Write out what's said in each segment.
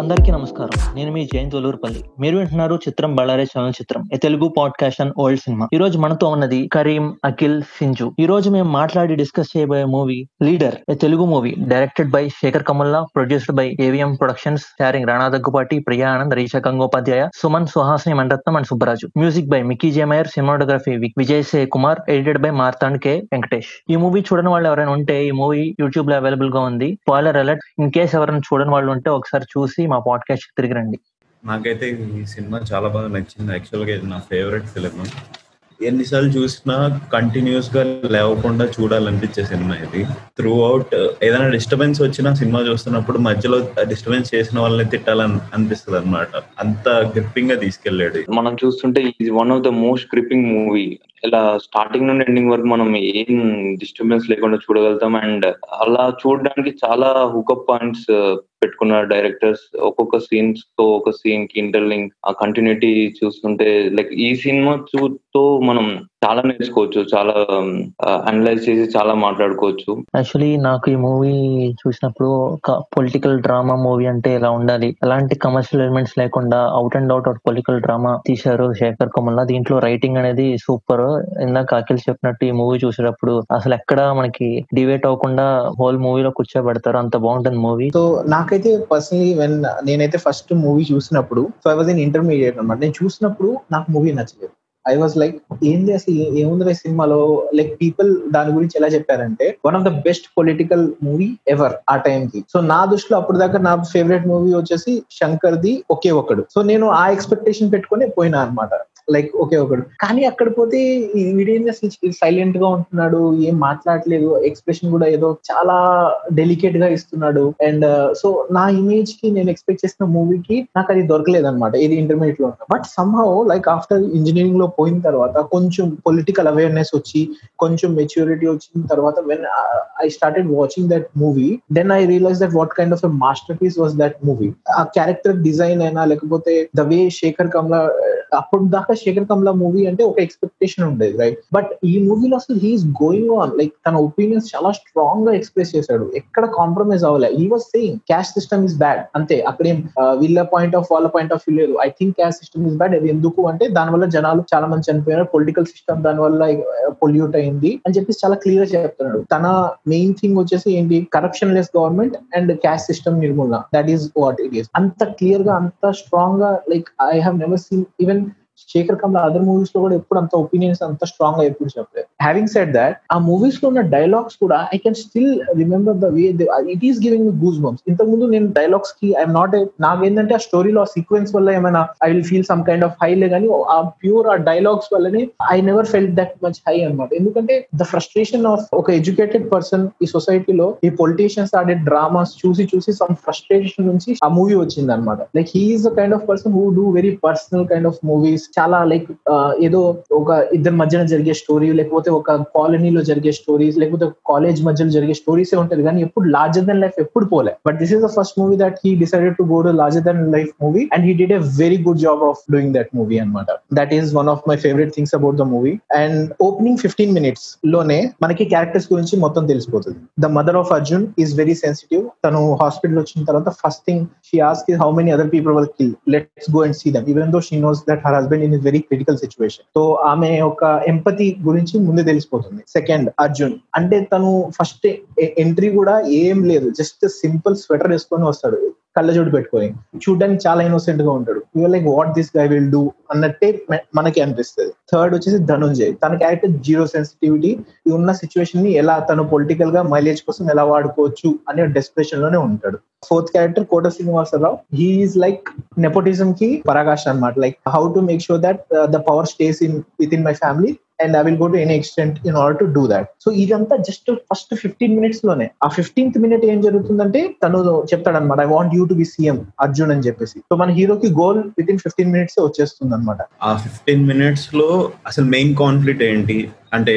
అందరికీ నమస్కారం నేను మీ జయంత్ ఒలూరుపల్లి మీరు వింటున్నారు చిత్రం బళ్ళారే చలన చిత్రం a Telugu podcast and old cinema ఈ రోజు మనతో ఉన్నది కరీం అఖిల్ సింజు ఈ రోజు మేము మాట్లాడి డిస్కస్ చేయబోయే movie leader a Telugu movie directed by Sekhar Kammula produced by A V M productions starring Rana Daggubati Priya Anand Richa Gangopadhyay Suman Suhasini Maniratnam and Subbaraju music by Mickey J Meyer cinematography Vijay C Kumar edited by Marthand K Venkatesh ఈ మూవీ చూడని వాళ్ళు ఎవరైనా ఉంటే ఈ మూవీ యూట్యూబ్ లో అవైలబుల్ గా ఉంది స్పాయిలర్ అలర్ట్ ఇన్ కేస్ ఎవరైనా చూడని వాళ్ళు ఉంటే ఒకసారి చూసి మా పాడ్కాస్ట్ తిరిగి రండి నాకైతే ఈ సినిమా చాలా బాగా నచ్చింది యాక్చువల్గా ఇది నా ఫేవరెట్ ఫిలిం ఎన్నిసార్లు చూసినా కంటిన్యూస్ గా లేవకుండా చూడాలనిపించే సినిమా ఇది త్రూ అవుట్ ఏదైనా డిస్టర్బెన్స్ వచ్చినా సినిమా చూస్తున్నప్పుడు మధ్యలో డిస్టర్బెన్స్ చేసిన వాళ్ళని తిట్టాలని అనిపిస్తుంది అనమాట అంత గ్రిప్పింగ్ గా తీసుకెళ్లాడు మనం చూస్తుంటే ఇది one of the most gripping movie ఇలా స్టార్టింగ్ నుండి ఎండింగ్ వరకు మనం ఏం డిస్టర్బెన్స్ లేకుండా చూడగలుగుతాం అండ్ అలా చూడడానికి చాలా హుకప్ పాయింట్స్ పెట్టుకున్న డైరెక్టర్స్ ఒక్కొక్క సీన్స్ తో ఒక సీన్ కి ఇంటర్లింక్ ఆ కంటిన్యూటీ చూస్తుంటే లైక్ ఈ సినిమా చూతో మనం చాలా నేర్చుకోవచ్చు చాలా అనలైజ్ చేసి చాలా మాట్లాడుకోవచ్చు యాక్చువల్లీ నాకు ఈ మూవీ చూసినప్పుడు ఒక పొలిటికల్ డ్రామా మూవీ అంటే ఇలా ఉండాలి ఎలాంటి కమర్షియల్ ఎలిమెంట్స్ లేకుండా out and out out political drama తీశారు శేఖర్ కమల్లా దీంట్లో రైటింగ్ అనేది సూపర్ ఇందాక అఖిల్ చెప్పినట్టు ఈ మూవీ చూసేటప్పుడు అసలు ఎక్కడ మనకి డివేట్ అవ్వకుండా హోల్ మూవీలో కూర్చోబెడతారు అంత బాగుంటుంది మూవీ సో నాకైతే పర్సనలీ వెన్ నేనైతే ఫస్ట్ మూవీ చూసినప్పుడు so I was in intermediate అనమాట నేను చూసినప్పుడు నాకు మూవీ నచ్చలేదు ఐ వాజ్ లైక్ ఏంది అసలు ఏముంది సినిమాలో లైక్ పీపుల్ దాని గురించి ఎలా చెప్పారంటే one of the best political movie ever ఆ టైం కి సో నా దృష్టిలో అప్పుడు దాకా నా ఫేవరెట్ మూవీ వచ్చేసి శంకర్ ది ఒకే ఒకడు సో నేను ఆ ఎక్స్పెక్టేషన్ పెట్టుకుని పోయినా అనమాట లైక్ ఒకే ఒకడు కానీ అక్కడ పోతే వీడేంది అసలు సైలెంట్ గా ఉంటున్నాడు ఏం మాట్లాడలేదు ఎక్స్ప్రెషన్ కూడా ఏదో చాలా డెలికేట్ గా ఇస్తున్నాడు అండ్ సో నా ఇమేజ్ కి నేను ఎక్స్పెక్ట్ చేసిన మూవీకి నాకు అది దొరకలేదు అనమాట ఇది ఇంటర్మీడియట్ లో but somehow like after engineering లో పోయిన తర్వాత కొంచెం పొలిటికల్ అవేర్నెస్ వచ్చి కొంచెం మెచ్యూరిటీ వచ్చిన తర్వాత when I started watching that movie then I realize that what kind of a masterpiece was that movie ఆ క్యారెక్టర్ డిజైన్ అయినా లేకపోతే ద వే శేఖర్ కమలా అప్పుడు దాకా శేఖర్ కమలా మూవీ అంటే ఒక ఎక్స్పెక్టేషన్ ఉండేది రైట్ బట్ ఈ మూవీలో అసలు హీఈస్ గోయింగ్ ఆన్ లైక్ తన ఒపీనియన్స్ చాలా స్ట్రాంగ్ గా ఎక్స్ప్రెస్ చేశాడు ఎక్కడ కాంప్రమైజ్ అవ్వలే ఈ was saying cash system is bad అంతే అక్కడేం వీళ్ళ పాయింట్ ఆఫ్ వాళ్ళ పాయింట్ ఆఫ్ వ్యూ లేదు I think cash system is bad అది ఎందుకు అంటే దానివల్ల జనాలు చాలా మంది చనిపోయారు పొలిటికల్ సిస్టమ్ దాని వల్ల పొల్యూట్ అయింది అని చెప్పేసి చాలా క్లియర్ గా చెప్తున్నాడు తన మెయిన్ థింగ్ వచ్చేసి ఏంటి corruption less government and cash system నిర్మూలన that is what it is అంత క్లియర్ గా అంత స్ట్రాంగ్ గా like I have never seen even Sekhar Kammula other movies లో కూడా ఎప్పుడు అంత ఒపీనియన్స్ అంత స్ట్రాంగ్ గా ఎప్పుడు చెప్పలేదు హ్యావింగ్ సెట్ దాట్ ఆ మూవీస్ లో ఉన్న డైలాగ్స్ కూడా I can still remember the way it is giving me goosebumps ఇంతకు ముందు నేను డైలాగ్స్ కి ఐఎమ్ నాట్ నాకేంటంటే ఆ స్టోరీలో ఆ సీక్వెన్స్ వల్ల ఏమైనా I will feel some kind of high లే కానీ ఆ ప్యూర్ ఆ డైలాగ్స్ వల్లనే I never felt that much high అనమాట ఎందుకంటే ద ఫ్రస్ట్రేషన్ ఆఫ్ ఒక ఎడ్యుకేటెడ్ పర్సన్ ఈ సొసైటీలో ఈ పొలిటీషియన్స్ ఆడే డ్రామాస్ చూసి చూసి సమ్ ఫ్రస్ట్రేషన్ నుంచి ఆ మూవీ వచ్చింది అనమాట like he's the kind of person who do very personal kind of movies చాలా లైక్ ఏదో ఒక ఇద్దరి మధ్యన జరిగే స్టోరీ లేకపోతే ఒక కాలనీలో జరిగే స్టోరీస్ లేకపోతే కాలేజ్ మధ్యలో జరిగే స్టోరీసే ఉంటది కానీ ఎప్పుడు లార్జర్ దెన్ లైఫ్ ఎప్పుడు పోలే but this is the first movie that he decided to go to larger than life movie and he did a very good job of doing that movie అనమాట that is one of my favourite things about the movie and opening fifteen minutes లోనే మనకి characters గురించి మొత్తం తెలిసిపోతుంది the mother of Arjun is very sensitive తను hospital వచ్చిన తర్వాత first thing she ask how many other people will kill let's go and see them even though she knows that her husband in is very critical situation so ఆమె ఒక empathy గురించి ముందు తెలిసిపోతుంది second Arjun అంటే తను first entry కూడా ఏం లేదు జస్ట్ సింపుల్ స్వెటర్ వేసుకొని వస్తాడు కళ్ళజోడు పెట్టుకొని చూడడానికి చాలా ఇన్నోసెంట్ గా ఉంటాడు you are like what this guy will do అన్నట్టే మనకి అనిపిస్తుంది థర్డ్ వచ్చేసి ధనుంజయ్ తన క్యారెక్టర్ జీరో సెన్సిటివిటీ ఈ ఉన్న సిచ్యువేషన్ ని ఎలా తను పొలిటికల్ గా మైలేజ్ కోసం ఎలా వాడుకోవచ్చు అనే డెస్పిరేషన్ లోనే ఉంటాడు fourth character Kota Srinivasa Rao he is like nepotism కి పరాకాష్ అనమాట like how to make sure that the power stays in within my family and I will go to any extent in order to do that so ఇదంతా just first fifteen minutes లోనే ఆ fifteenth minute ఏం జరుగుతుందంటే తను చెప్తాడనమాట I want you to be CM Arjun అని చెప్పేసి so మన హీరోకి goal within fifteen minutes వచ్చేస్తుంది అనమాట ఆ ఫిఫ్టీన్ మినిట్స్ లో అసలు మెయిన్ కాన్ఫ్లిక్ట్ ఏంటి అంటే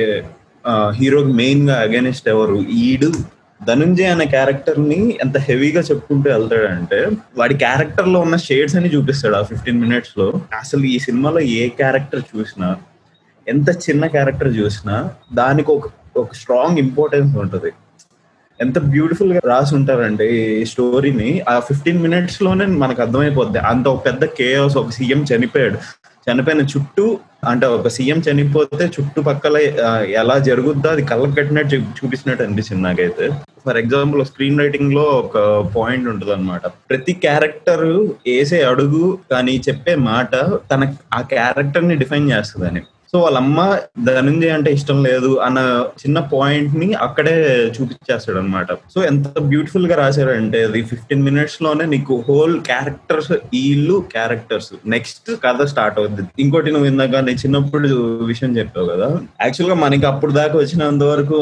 హీరోకి మెయిన్ గా అగేనిస్ట్ ఎవరు ఈడు ధనుంజయ్ అనే క్యారెక్టర్ ని ఎంత హెవీగా చెప్పుకుంటూ వెళ్తాడంటే వాడి క్యారెక్టర్ లో ఉన్న షేడ్స్ అని చూపిస్తాడు ఆ ఫిఫ్టీన్ మినిట్స్ లో అసలు ఈ సినిమాలో ఏ క్యారెక్టర్ చూసినా ఎంత చిన్న క్యారెక్టర్ చూసినా దానికి ఒక ఒక స్ట్రాంగ్ ఇంపార్టెన్స్ ఉంటుంది ఎంత బ్యూటిఫుల్ గా రాసి ఉంటారంటే ఈ స్టోరీని ఆ ఫిఫ్టీన్ మినిట్స్ లోనే మనకు అర్థమైపోద్ది అంత ఒక పెద్ద కేఎస్ ఒక సీఎం చనిపోయాడు చనిపోయిన చుట్టూ అంటే ఒక సీఎం చనిపోతే చుట్టుపక్కల ఆ, ఎలా జరుగుద్దో అది కళ్ళకు కట్టినట్టు చూ- చూపించినట్టు అనిపించింది నాకైతే ఫర్ ఎగ్జాంపుల్ స్క్రీన్ రైటింగ్ లో ఒక పాయింట్ ఉంటుంది అనమాట ప్రతి క్యారెక్టర్ వేసే అడుగు కానీ చెప్పే మాట తన ఆ క్యారెక్టర్ ని డిఫైన్ చేస్తుందని సో వాళ్ళ అమ్మ ధనంజయ్ అంటే ఇష్టం లేదు అన్న చిన్న పాయింట్ ని అక్కడే చూపించేస్తాడు అనమాట సో ఎంత బ్యూటిఫుల్ గా రాశారంటే అది ఫిఫ్టీన్ మినిట్స్ లోనే నీకు హోల్ క్యారెక్టర్స్ ఈ ఇల్లు క్యారెక్టర్స్ నెక్స్ట్ కథ స్టార్ట్ అవుద్ది ఇంకోటి నువ్వు ఇందాక నీ చిన్నప్పుడు విషయం చెప్పావు కదా యాక్చువల్ గా మనకి అప్పుడు దాకా వచ్చినంత వరకు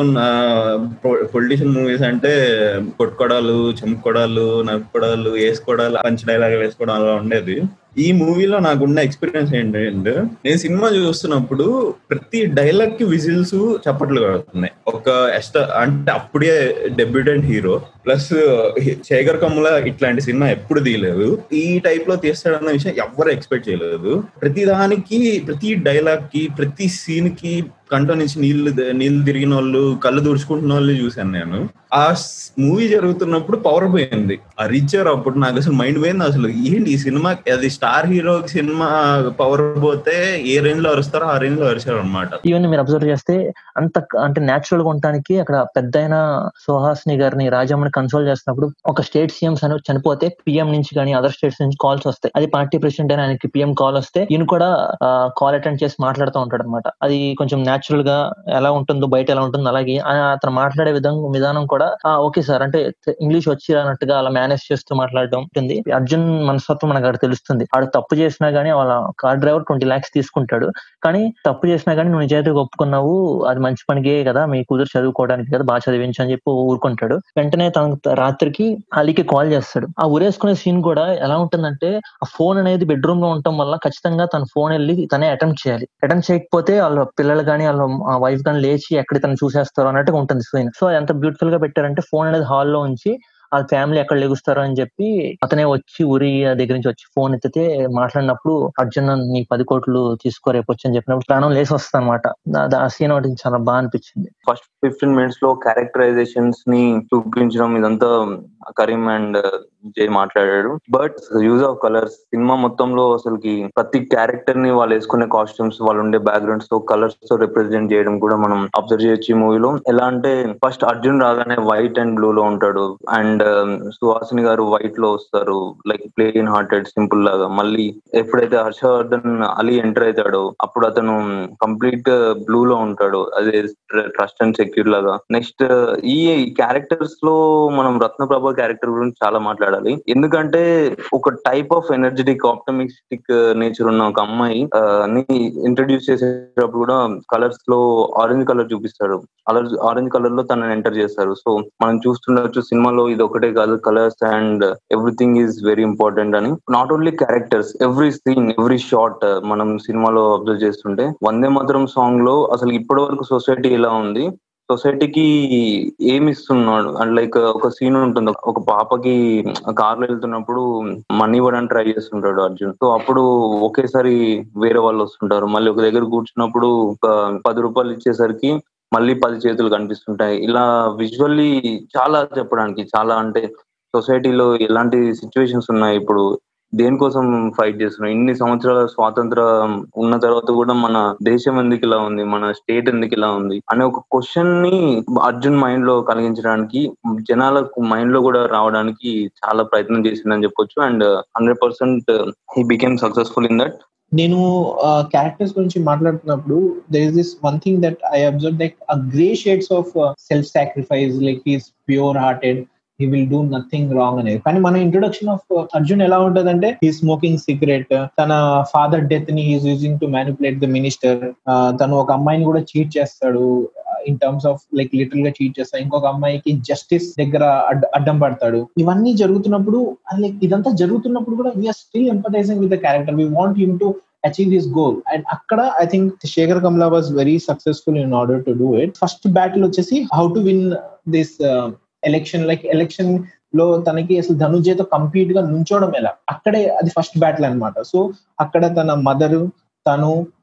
పొలిటీషియన్ మూవీస్ అంటే కొట్టుకోడాలు చెంపుకోడాలు నవ్వుకోడాలు వేసుకోవడాలు పంచ డైలాగ్ వేసుకోవడం అలా ఉండేది ఈ మూవీలో నాకున్న ఎక్స్పీరియన్స్ ఏంటంటే నేను సినిమా చూస్తున్నప్పుడు ప్రతి డైలాగ్ కి విజిల్స్ చప్పట్లు కడుతున్నాయి ఒక ఎస్ట అంటే అప్పుడే debutante hero plus Sekhar Kammula ఇట్లాంటి సినిమా ఎప్పుడు తీయలేదు ఈ టైప్ లో తీస్తాడన్న విషయం ఎవ్వరు ఎక్స్పెక్ట్ చేయలేదు ప్రతి దానికి ప్రతి డైలాగ్ కి ప్రతి సీన్ కి కంట్లో నుంచి నీళ్లు నీళ్లు తిరిగిన వాళ్ళు కళ్ళు తుడుచుకుంటున్న వాళ్ళు చూశాను నేను ఆ మూవీ జరుగుతున్నప్పుడు పవర్ పోయింది ఆ రిచర్ అప్పుడు నాకు అసలు మైండ్ పోయింది అసలు ఏంటి ఈ సినిమా అది స్టార్ హీరో సినిమా పవర్ పోతే ఏ రేంజ్ లో అరుస్తారో ఆ రేంజ్ లో అరిచారు అనమాట ఈవెన్ మీరు అబ్జర్వ్ చేస్తే అంత అంటే నేచురల్ గా ఉండటానికి అక్కడ పెద్ద సుహాసిని గారిని రాజమ్మని కన్సోల్ చేస్తున్నప్పుడు ఒక స్టేట్ సీఎంస్ అని చనిపోతే పిఎం నుంచి కానీ అదర్ స్టేట్స్ నుంచి కాల్స్ వస్తాయి అది పార్టీ ప్రెసిడెంట్ అని ఆయనకి పిఎం కాల్ వస్తే ఈయన కూడా కాల్ అటెండ్ చేసి మాట్లాడుతూ ఉంటాడు అనమాట అది కొంచెం నేచురల్ గా ఎలా ఉంటుందో బయట ఎలా ఉంటుందో అలాగే ఆ- అతను మాట్లాడే విధంగా విధానం కూడా ఓకే సార్ అంటే ఇంగ్లీష్ వచ్చి అన్నట్టుగా అలా మేనేజ్ చేస్తూ మాట్లాడడం ఉంటుంది అర్జున్ మనస్తత్వం మనకు అక్కడ తెలుస్తుంది ఆడు తప్పు చేసినా గానీ వాళ్ళ కార్ డ్రైవర్ ట్వంటీ లాక్స్ తీసుకుంటాడు కానీ తప్పు చేసినా కానీ నువ్వు నిజాయితీగా ఒప్పుకున్నావు అది మంచి పనికే కదా మీ కూతురు చదువుకోవడానికి కదా బాగా చదివించు అని చెప్పి ఊరుకుంటాడు వెంటనే తన రాత్రికి అలీకి కాల్ చేస్తాడు ఆ ఊరేసుకునే సీన్ కూడా ఎలా ఉంటుందంటే ఆ ఫోన్ అనేది బెడ్రూమ్ లో ఉండటం వల్ల ఖచ్చితంగా తన ఫోన్ వెళ్ళి తనే అటెంప్ట్ చేయాలి అటెంప్ట్ చేయకపోతే వాళ్ళ పిల్లలు కానీ వాళ్ళ వైఫ్ కానీ లేచి ఎక్కడ తను చూసేస్తారు అన్నట్టుగా ఉంటుంది సీన్ సో ఎంత బ్యూటిఫుల్ గా పెట్టారంటే ఫోన్ అనేది హాల్లో ఉంచి వాళ్ళ ఫ్యామిలీ ఎక్కడ లెగుస్తారు అని చెప్పి అతనే వచ్చి ఊరి దగ్గర నుంచి వచ్చి ఫోన్ ఎత్తితే మాట్లాడినప్పుడు అర్జున్ నీ పది కోట్లు తీసుకో రేపు వచ్చి అని చెప్పినప్పుడు ప్రాణం లేసి వస్తుంది అనమాట ఆ సీన్ ఒకటి చాలా బాగా అనిపించింది ఫస్ట్ ఫిఫ్టీన్ మినిట్స్ లో క్యారెక్టరైజేషన్స్ ని చూపించడం ఇదంతా కరీం అండ్ జై మాట్లాడాడు but use of colours cinema మొత్తంలో అసలుకి ప్రతి క్యారెక్టర్ ని వాళ్ళు వేసుకునే కాస్ట్యూమ్స్ వాళ్ళు ఉండే బ్యాక్గ్రౌండ్స్ తో కలర్స్ తో రిప్రజెంట్ చేయడం కూడా మనం అబ్జర్వ్ చేయొచ్చు ఈ మూవీలో ఎలా అంటే ఫస్ట్ అర్జున్ రాగానే వైట్ అండ్ బ్లూ లో ఉంటాడు అండ్ సుహాసిని గారు వైట్ లో వస్తారు లైక్ ప్లేన్ హార్టెడ్ సింపుల్ లాగా మళ్ళీ ఎప్పుడైతే హర్షవర్ధన్ అలీ ఎంటర్ అవుతాడో అప్పుడు అతను కంప్లీట్ బ్లూ లో ఉంటాడు అదే ట్రస్ట్ అండ్ సెక్యూర్ లాగా నెక్స్ట్ ఈ క్యారెక్టర్స్ లో మనం రత్నప్రభ క్యారెక్టర్ గురించి చాలా మాట్లాడాలి ఎందుకంటే ఒక type of energetic optimistic nature ఉన్న ఒక అమ్మాయి ఆ, ని ఇంట్రడ్యూస్ చేసేటప్పుడు కూడా కలర్స్ లో ఆరెంజ్ కలర్ చూపిస్తాడు ఆరెంజ్ కలర్ లో తనని ఎంటర్ చేస్తారు సో మనం చూస్తుండొచ్చు సినిమాలో ఇది ఒకటే కాదు colours and everything is very important అని not only characters every scene every shot మనం సినిమాలో అబ్జర్వ్ చేస్తుంటే వందే మాత్రం సాంగ్ లో అసలు ఇప్పటి వరకు సొసైటీ ఎలా ఉంది సొసైటీకి ఏమి ఇస్తున్నాడు అండ్ లైక్ ఒక సీన్ ఉంటుంది ఒక పాపకి కార్ లో వెళ్తున్నప్పుడు మనీ ఇవ్వడానికి ట్రై చేస్తుంటాడు అర్జున్ సో అప్పుడు ఒకేసారి వేరే వాళ్ళు వస్తుంటారు మళ్ళీ ఒక దగ్గర కూర్చున్నప్పుడు ఒక పది రూపాయలు ఇచ్చేసరికి మళ్ళీ పది చేతులు కనిపిస్తుంటాయి ఇలా విజువల్లీ చాలా చెప్పడానికి చాలా అంటే సొసైటీలో ఎలాంటి సిచ్యువేషన్స్ ఉన్నాయి ఇప్పుడు దేనికోసం ఫైట్ చేస్తున్నాం ఇన్ని సంవత్సరాల స్వాతంత్రం ఉన్న తర్వాత కూడా మన దేశం ఎందుకు ఇలా ఉంది మన స్టేట్ ఎందుకు ఇలా ఉంది అనే ఒక క్వశ్చన్ ని అర్జున్ మైండ్ లో కలిగించడానికి జనాల మైండ్ లో కూడా రావడానికి చాలా ప్రయత్నం చేసిందని చెప్పొచ్చు and hundred percent he became successful in that నేను క్యారెక్టర్స్ గురించి మాట్లాడుతున్నప్పుడు there is this one thing that I observe like a grey shades of self sacrifice like he's pure hearted he will do nothing wrong అనేది కానీ మన introduction of Arjun ఎలా ఉంటదంటే he smoking cigarette తన father death ని he's using to manipulate the minister తను ఒక అమ్మాయిని కూడా చీట్ చేస్తాడు in terms of like little గా చీట్ చేస్తాడు ఇంకొక అమ్మాయికి జస్టిస్ దగ్గర అడ్- అడ్డం పడతాడు ఇవన్నీ జరుగుతున్నప్పుడు లైక్ ఇదంతా జరుగుతున్నప్పుడు కూడా we are still empathising with the character we want him to achieve this goal and అక్కడ I think Sekhar Kamala was very successful in order to do it first battle వచ్చేసి how to win this election like election లో తనకి అసలు ధనుజయ్తో complete గా నుంచోవడం ఎలా అక్కడే అది first battle అన్నమాట సో అక్కడ తన మదర్ తను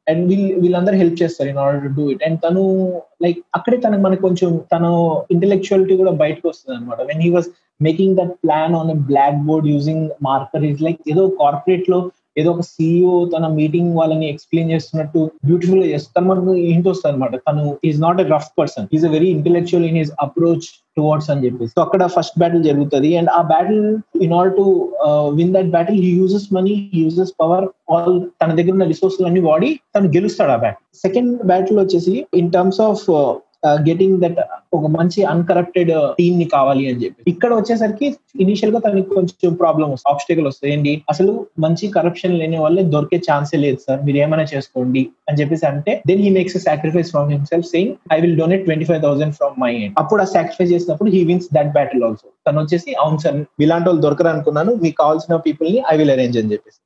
అండ్ వీళ్ళు వీళ్ళందరూ హెల్ప్ చేస్తారు in order to do it and తను లైక్ అక్కడే తనకు మనకు కొంచెం తను ఇంటెలెక్చువాలిటీ కూడా బయటకు వస్తుంది అనమాట when he was making that plan on black board using marker is like ఏదో కార్పొరేట్ లో ఏదో ఒక సీఈఓ తన మీటింగ్ వాళ్ళని ఎక్స్ప్లెయిన్ చేస్తున్నట్టు బ్యూటిఫుల్ గా చేస్తారు మనకు ఏంటి వస్తుంది అనమాట తను is not a rough person is a very intellectual in his approach towards అని చెప్పేసి సో అక్కడ ఫస్ట్ బ్యాటిల్ జరుగుతుంది అండ్ ఆ battle in order to win that battle he uses money uses power all తన దగ్గర ఉన్న రిసోర్సెస్ అన్ని వాడి తను గెలుస్తాడు ఆ బ్యాటిల్ సెకండ్ బ్యాటిల్ వచ్చేసి in terms of getting that ఒక మంచి అన్కరప్టెడ్ టీమ్ ని కావాలి అని చెప్పి ఇక్కడ వచ్చేసరికి ఇనిషియల్ గా తనకి కొంచెం ప్రాబ్లం వస్తుంది ఆబ్స్టికల్ వస్తుంది ఏంటి అసలు మంచి కరప్షన్ లేని వాళ్ళే దొరికే ఛాన్సే లేదు సార్ మీరు ఏమైనా చేసుకోండి అని చెప్పేసి అంటే then he makes sacrifice from himself saying I will donate twenty five thousand from my end అప్పుడు ఆ సాక్రిఫైస్ చేసినప్పుడు he wins that battle also తను వచ్చేసి అవును సార్ ఇలాంటి వాళ్ళు దొరకరు అనుకున్నాను మీకు కావాల్సిన పీపుల్ ని ఐ విల్ అరేంజ్ అని చెప్పేసి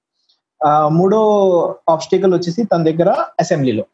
మూడో ఆబ్స్టికల్ వచ్చేసి తన దగ్గర అసెంబ్లీలో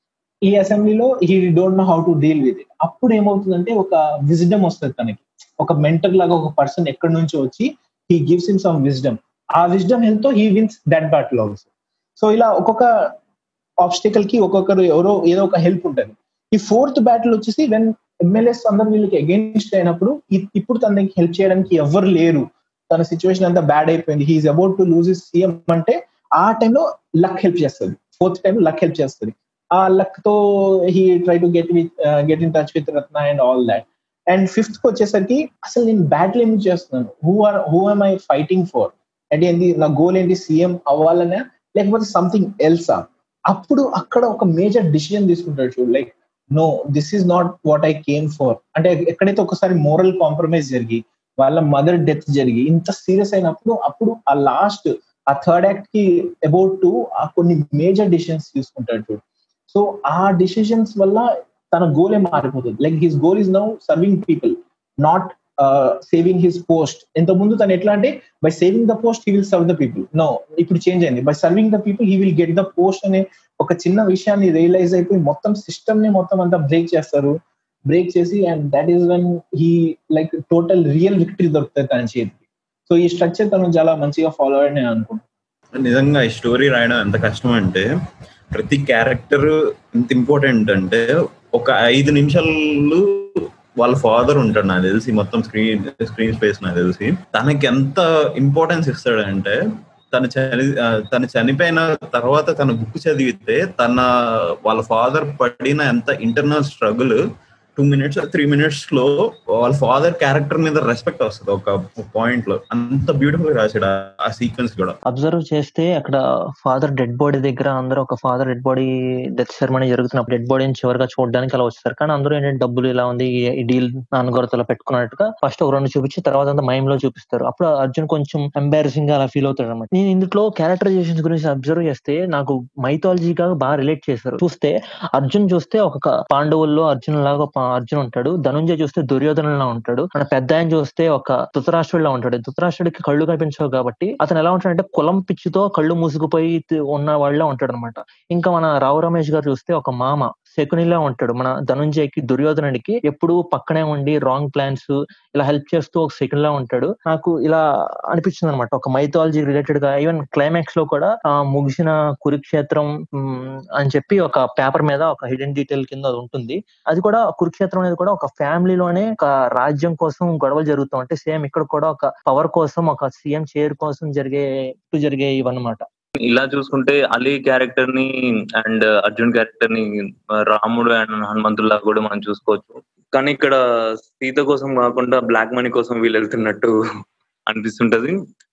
ఈ అసెంబ్లీలో he don't know how to deal with it అప్పుడు ఏమవుతుందంటే ఒక విజ్డమ్ వస్తుంది తనకి ఒక మెంటర్ లాగా ఒక పర్సన్ ఎక్కడి నుంచో వచ్చి he gives in some wisdom ఆ విజ్డమ్ హెల్త్ తో he wins that battle also so ఇలా ఒక్కొక్క ఆబ్స్టికల్ కి ఒక్కొక్కరు ఎవరో ఏదో ఒక హెల్ప్ ఉంటుంది ఈ ఫోర్త్ బ్యాటిల్ వచ్చేసి వెన్ ఎమ్మెల్యేస్ అందరు వీళ్ళకి అగేన్స్ట్ అయినప్పుడు ఇప్పుడు తన దగ్గర హెల్ప్ చేయడానికి ఎవరు లేరు తన సిచ్యువేషన్ అంతా బ్యాడ్ అయిపోయింది he is about to lose is CM అంటే ఆ టైంలో లక్ హెల్ప్ చేస్తుంది ఫోర్త్ టైం లక్ హెల్ప్ చేస్తుంది ఆ లక్ తో he try to get with get in touch with Ratna and all that and fifth కి వచ్చేసరికి అసలు నేను బ్యాటిల్ ఏమి చేస్తున్నాను who are who are my fighting for అంటే ఏంటి నా గోల్ ఏంటి సీఎం అవ్వాలనే లేకపోతే సంథింగ్ ఎల్సా అప్పుడు అక్కడ ఒక మేజర్ డిసిజన్ తీసుకుంటాడు చూడు like no this is not what I came for అంటే ఎక్కడైతే ఒకసారి మోరల్ కాంప్రమైజ్ జరిగి వాళ్ళ మదర్ డెత్ జరిగి ఇంత సీరియస్ అయినప్పుడు అప్పుడు ఆ లాస్ట్ ఆ థర్డ్ యాక్ట్ కి అబౌట్ టు ఆ కొన్ని మేజర్ డిసిషన్స్ తీసుకుంటాడు చూడు సో ఆ డిసిషన్స్ వల్ల తన గోలే మారిపోతుంది like his goal is now serving people not saving his post ఇంత ముందు తను ఎట్లా అంటే by saving the post he will serve the people no ఇప్పుడు చేంజ్ అయింది by serving the people he will get the post అనే ఒక చిన్న విషయాన్ని రియలైజ్ అయిపోయి మొత్తం సిస్టమ్ ని మొత్తం అంతా బ్రేక్ చేస్తారు బ్రేక్ చేసి and that is one he like total real victory దొరుకుతుంది తన చేతికి సో ఈ స్ట్రక్చర్ తను చాలా మంచిగా ఫాలో అయ్యి నేను అనుకుంటున్నాను నిజంగా ఈ స్టోరీ రాయడం ఎంత కష్టం అంటే ప్రతి క్యారెక్టర్ ఎంత ఇంపార్టెంట్ అంటే ఒక ఐదు నిమిషాలు వాళ్ళ ఫాదర్ ఉంటాడు నాకు తెలిసి మొత్తం స్క్రీన్ స్క్రీన్ స్పేస్ నాకు తెలిసి తనకి ఎంత ఇంపార్టెన్స్ ఇస్తాడంటే తను చని తను చనిపోయిన తర్వాత తన బుక్ చదివితే తన వాళ్ళ ఫాదర్ పడిన ఎంత internal struggle two minutes three minutes లో వాళ్ళ ఫాదర్ క్యారెక్టర్ మీద రెస్పెక్ట్ వస్తుంది ఒక పాయింట్ లో అంత బ్యూటిఫుల్ గా రాశాడు ఆ సీక్వెన్స్ కూడా అబ్జర్వ్ చేస్తే అక్కడ ఫాదర్ డెడ్ బాడీ దగ్గర అందరూ ఒక father dead body death ceremony జరుగుతున్నప్పుడు డెడ్ బాడీని చివరిగా చూడడానికి అలా వచ్చేసారు కానీ అందరూ ఏంటంటే డబ్బులు ఇలా ఉంది ఈ డీల్ నాన్నగారితో పెట్టుకున్నట్టుగా ఫస్ట్ ఒక రెండు చూపించి తర్వాత అంతా మైమ్ లో చూపిస్తారు అప్పుడు అర్జున్ కొంచెం ఎంబారసింగ్ గా అలా ఫీల్ అవుతాడు అనమాట నేను ఇందులో క్యారెక్టరైజేషన్స్ గురించి అబ్జర్వ్ చేస్తే నాకు మైథాలజీగా బాగా రిలేట్ చేశారు చూస్తే అర్జున్ చూస్తే ఒక పాండవుల్లో అర్జున్ లాగా అర్జున్ ఉంటాడు ధనుంజయ చూస్తే దుర్యోధనలా ఉంటాడు మన పెద్ద ఆయన చూస్తే ఒక ధృతరాష్ట్రుడిలా ఉంటాడు ధృతరాష్ట్రుడికి కళ్ళు కనిపించవు కాబట్టి అతను ఎలా ఉంటాడంటే కులం పిచ్చితో కళ్ళు మూసుకుపోయి ఉన్న వాళ్ళ ఉంటాడు అనమాట ఇంకా మన రావు రమేష్ గారు చూస్తే ఒక మామ శకునిలా ఉంటాడు మన ధనుంజయకి దుర్యోధనుడికి ఎప్పుడు పక్కనే ఉండి రాంగ్ ప్లాన్స్ ఇలా హెల్ప్ చేస్తూ ఒక సెకండ్ లా ఉంటాడు నాకు ఇలా అనిపించింది అనమాట ఒక మైథాలజీ రిలేటెడ్ గా ఈవెన్ క్లైమాక్స్ లో కూడా ఆ ముగిసిన కురుక్షేత్రం అని చెప్పి ఒక పేపర్ మీద ఒక హిడెన్ డీటెయిల్ కింద అది ఉంటుంది అది కూడా కురుక్షేత్రం అనేది కూడా ఒక ఫ్యామిలీలోనే ఒక రాజ్యం కోసం గొడవలు జరుగుతాం అంటే సేమ్ ఇక్కడ కూడా ఒక పవర్ కోసం ఒక సీఎం చైర్ కోసం జరిగే జరిగే ఇవన్నమాట ఇలా చూసుకుంటే అలీ క్యారెక్టర్ ని అండ్ అర్జున్ క్యారెక్టర్ ని రాముడు అండ్ హనుమంతుల్లా కూడా మనం చూసుకోవచ్చు కానీ ఇక్కడ సీత కోసం కాకుండా బ్లాక్ మనీ కోసం వీళ్ళు వెళ్తున్నట్టు అనిపిస్తుంటది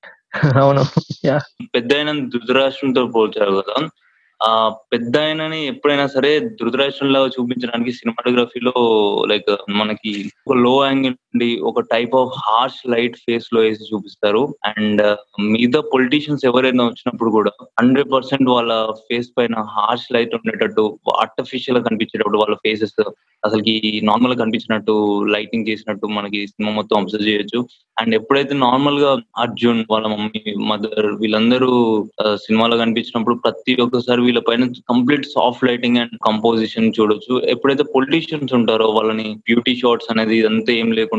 అవును పెద్ద అయిన ధృతరాష్ట్రంతో పోల్చారు కదా ఆ పెద్ద ఆయనని ఎప్పుడైనా సరే ధృతరాష్ట్రంలో చూపించడానికి సినిమాటోగ్రఫీలో లైక్ మనకి ఒక లో యాంగిల్ నుండి ఒక type of harsh light face లో వేసి చూపిస్తారు అండ్ మీద పొలిటీషియన్స్ ఎవరైనా వచ్చినప్పుడు కూడా హండ్రెడ్ పర్సెంట్ వాళ్ళ ఫేస్ పైన హార్ష్ లైట్ ఉండేటట్టు ఆర్టిఫిషియల్ గా కనిపించేటప్పుడు వాళ్ళ ఫేసెస్ అసలుకి నార్మల్ గా కనిపించినట్టు లైటింగ్ చేసినట్టు మనకి సినిమా మొత్తం అబ్జర్వ్ చేయొచ్చు అండ్ ఎప్పుడైతే నార్మల్ గా అర్జున్ వాళ్ళ మమ్మీ మదర్ వీళ్ళందరూ సినిమాలో కనిపించినప్పుడు ప్రతి ఒక్కసారి వీళ్ళ పైన complete soft lighting and composition చూడొచ్చు ఎప్పుడైతే పొలిటీషియన్స్ ఉంటారో వాళ్ళని బ్యూటీ షాట్స్ అనేది ఇదంతా ఏం లేకుండా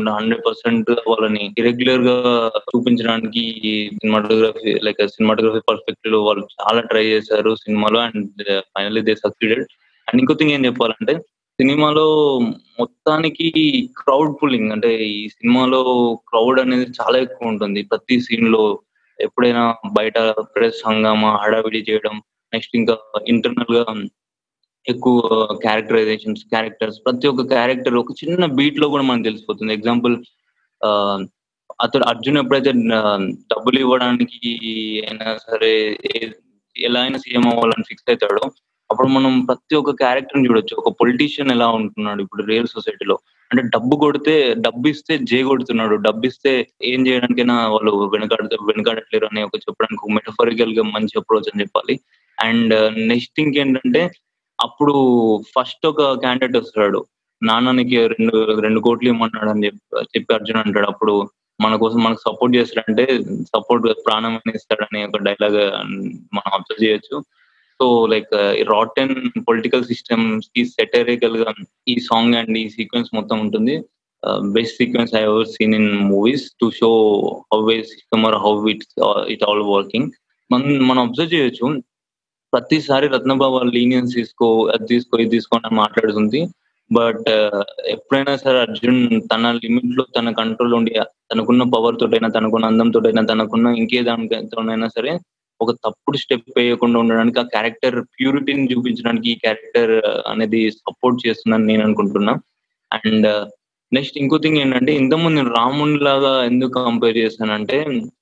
లేకుండా హండ్రెడ్ పర్సెంట్ వాళ్ళని ఇరెగ్యులర్ గా చూపించడానికి సినిమాటోగ్రఫీ లైక్ సినిమాటోగ్రఫీ పర్స్పెక్టివ్ లో వాళ్ళు చాలా ట్రై చేశారు సినిమాలో and finally they succeeded and ఇంకో థింగ్ ఏం చెప్పాలంటే సినిమాలో మొత్తానికి క్రౌడ్ పుల్లింగ్ అంటే ఈ సినిమాలో క్రౌడ్ అనేది చాలా ఎక్కువ ఉంటుంది ప్రతి సీన్ లో ఎప్పుడైనా బయట ప్రెస్ హంగామా హడావిడి చేయడం నెక్స్ట్ ఇంకా ఇంటర్నల్ గా ఎక్కువ క్యారెక్టరైజేషన్స్ క్యారెక్టర్స్ ప్రతి ఒక్క క్యారెక్టర్ ఒక చిన్న బీట్ లో కూడా మనకు తెలిసిపోతుంది ఎగ్జాంపుల్ అతడు అర్జున్ ఎప్పుడైతే డబ్బులు ఇవ్వడానికి అయినా సరే ఎలా అయినా సీఎం అవ్వాలని ఫిక్స్ అవుతాడో అప్పుడు మనం ప్రతి ఒక్క క్యారెక్టర్ చూడొచ్చు ఒక పొలిటీషియన్ ఎలా ఉంటున్నాడు ఇప్పుడు రియల్ సొసైటీలో అంటే డబ్బు కొడితే డబ్బు ఇస్తే జే కొడుతున్నాడు డబ్బు ఇస్తే ఏం చేయడానికైనా వాళ్ళు వెనకాడ వెనకాడట్లేరు అని ఒక చెప్పడానికి ఒక మెటఫరికల్ గా మంచి అప్రోచ్ అని చెప్పాలి అండ్ నెక్స్ట్ థింగ్ ఏంటంటే అప్పుడు ఫస్ట్ ఒక క్యాండిడేట్ వస్తాడు నాన్ననికి రెండు రెండు కోట్లు ఇమ్మన్నాడు అని చెప్పి చెప్పి అర్జున్ అంటాడు అప్పుడు మన కోసం మనకు సపోర్ట్ చేస్తాడంటే సపోర్ట్ ప్రాణం ఇస్తాడని ఒక డైలాగ్ మనం అబ్జర్వ్ చేయొచ్చు so like rotten political systems కి సెటరికల్ గా ఈ సాంగ్ అండ్ ఈ సీక్వెన్స్ మొత్తం ఉంటుంది best sequence I ever seen in movies to show how a system are how it it all working మనం మనం అబ్జర్వ్ చేయొచ్చు ప్రతిసారి రత్నబాబు లీనియన్స్ తీసుకో అది తీసుకో ఇది తీసుకో అని మాట్లాడుతుంది బట్ ఎప్పుడైనా సరే అర్జున్ తన లిమిట్ లో తన కంట్రోల్ ఉండి తనకున్న పవర్ తోటైనా తనకున్న అందం తోటైనా తనకున్న ఇంకే దానితోనైనా సరే ఒక తప్పుడు స్టెప్ వేయకుండా ఉండడానికి ఆ క్యారెక్టర్ ప్యూరిటీని చూపించడానికి ఈ క్యారెక్టర్ అనేది సపోర్ట్ చేస్తుందని నేను అనుకుంటున్నా అండ్ నెక్స్ట్ ఇంకో థింగ్ ఏంటంటే ఇంతకుముందు నేను రాముని లాగా ఎందుకు కంపేర్ చేశానంటే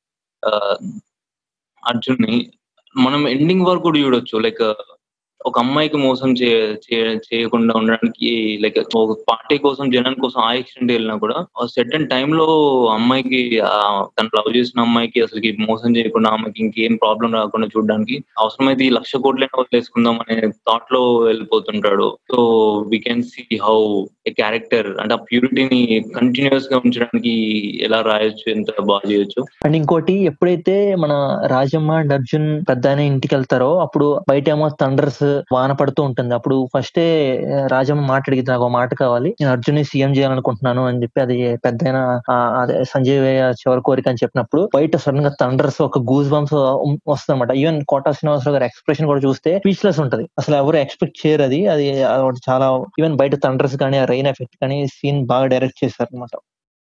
అర్జున్ ని మనం ఎండింగ్ వరకు కూడా చూడొచ్చు లైక్ ఒక అమ్మాయికి మోసం చేయకుండా ఉండడానికి లైక్ ఒక పార్టీ కోసం జనం కోసం ఆ ఎక్స్టెంట్ వెళ్ళినా కూడా సెటన్ టైంలో అమ్మాయికి తను లవ్ చేసిన అమ్మాయికి అసలు మోసం చేయకుండా ఆమెకి ఇంకేం ప్రాబ్లం రాకుండా చూడడానికి అవసరమైతే ఈ లక్ష కోట్లైనా వదిలేసుకుందాం అనే థాట్ లో వెళ్ళిపోతుంటాడు so we can see how a character అంటే ఆ ప్యూరిటీని కంటిన్యూస్ గా ఉంచడానికి ఎలా రాయొచ్చు ఎంత బాగా చేయొచ్చు అండ్ ఇంకోటి ఎప్పుడైతే మన రాజమ్మ అండ్ అర్జున్ పెద్ద ఇంటికి వెళ్తారో అప్పుడు బయట ఏమో థండర్స్ వాన పడుతూ ఉంటుంది అప్పుడు ఫస్టే రాజమ్మ మాట్లాడికి నాకు మాట కావాలి నేను అర్జున్ సీఎం చేయాలనుకుంటున్నాను అని చెప్పి అది పెద్ద అదే సంజయ్ చివరి కోరిక అని చెప్పినప్పుడు బయట సడన్ గా థండర్స్ ఒక గూస్ బంప్స్ వస్తుందన్నమాట ఈవెన్ కోటా శ్రీనివాసరావు గారి ఎక్స్ప్రెషన్ కూడా చూస్తే స్పీచ్లెస్ ఉంటది అసలు ఎవరు ఎక్స్పెక్ట్ చేయరు అది అది చాలా ఈవెన్ బయట థండర్స్ కానీ ఆ రైన్ ఎఫెక్ట్ కానీ సీన్ బాగా డైరెక్ట్ చేశారు అనమాట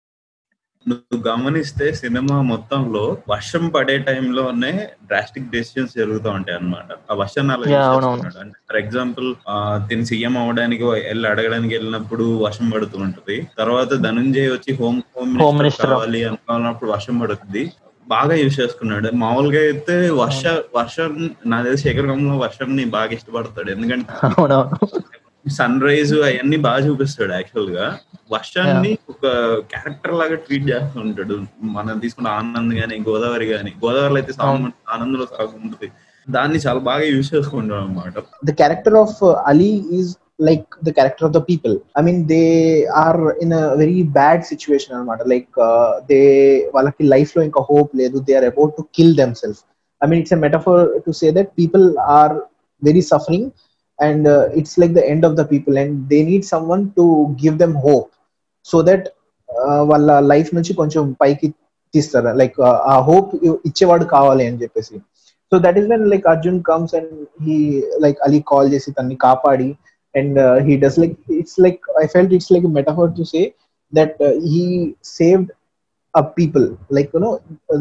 నువ్వు గమనిస్తే సినిమా మొత్తంలో వర్షం పడే టైంలోనే డ్రాస్టిక్ డెసిషన్స్ జరుగుతూ ఉంటాయి అనమాట ఆ వర్షం అలా అంటే ఫర్ ఎగ్జాంపుల్ తిని సీఎం అవడానికి వెళ్ళి అడగడానికి వెళ్ళినప్పుడు వర్షం పడుతూ ఉంటది తర్వాత ధనంజయ్ వచ్చి హోమ్ హోమ్ మినిస్టర్ కావాలి అనుకున్నప్పుడు వర్షం పడుతుంది బాగా యూజ్ చేసుకున్నాడు మామూలుగా అయితే వర్ష వర్షం నా తెలిసి శేఖర్ కమ్మ వర్షం ని బాగా ఇష్టపడతాడు ఎందుకంటే సన్ రైజ్ అవన్నీ బాగా చూపిస్తాడు యాక్చువల్ గా వర్షాన్ని ఒక క్యారెక్టర్ లాగా ట్రీట్ చేస్తూ ఉంటాడు మనం తీసుకున్న ఆనంద్ గాని గోదావరి గాని గోదావరిలో అయితే ఆనందంలో సాగుంటుంది దాన్ని చాలా బాగా యూజ్ చేసుకుంటాం అనమాట the character of Ali is like the character of the people I mean they are in a very bad situation అనమాట లైక్ దే వాళ్ళకి లైఫ్ లో ఇంకా హోప్ లేదు they are about to kill them self I mean it's a metaphor to say that people are very suffering and uh, it's like the end of the people and they need someone to give them hope so that వాళ్ళ life నుంచి కొంచెం పైకి తీస్తారు like ఆ hope ఇచ్చేవాడు కావాలి అని చెప్పేసి so that is when like Arjun comes and he like Ali call చేసి తన్ని కాపాడి and he does like it's like I felt it's like metaphor to say that he saved a people like you know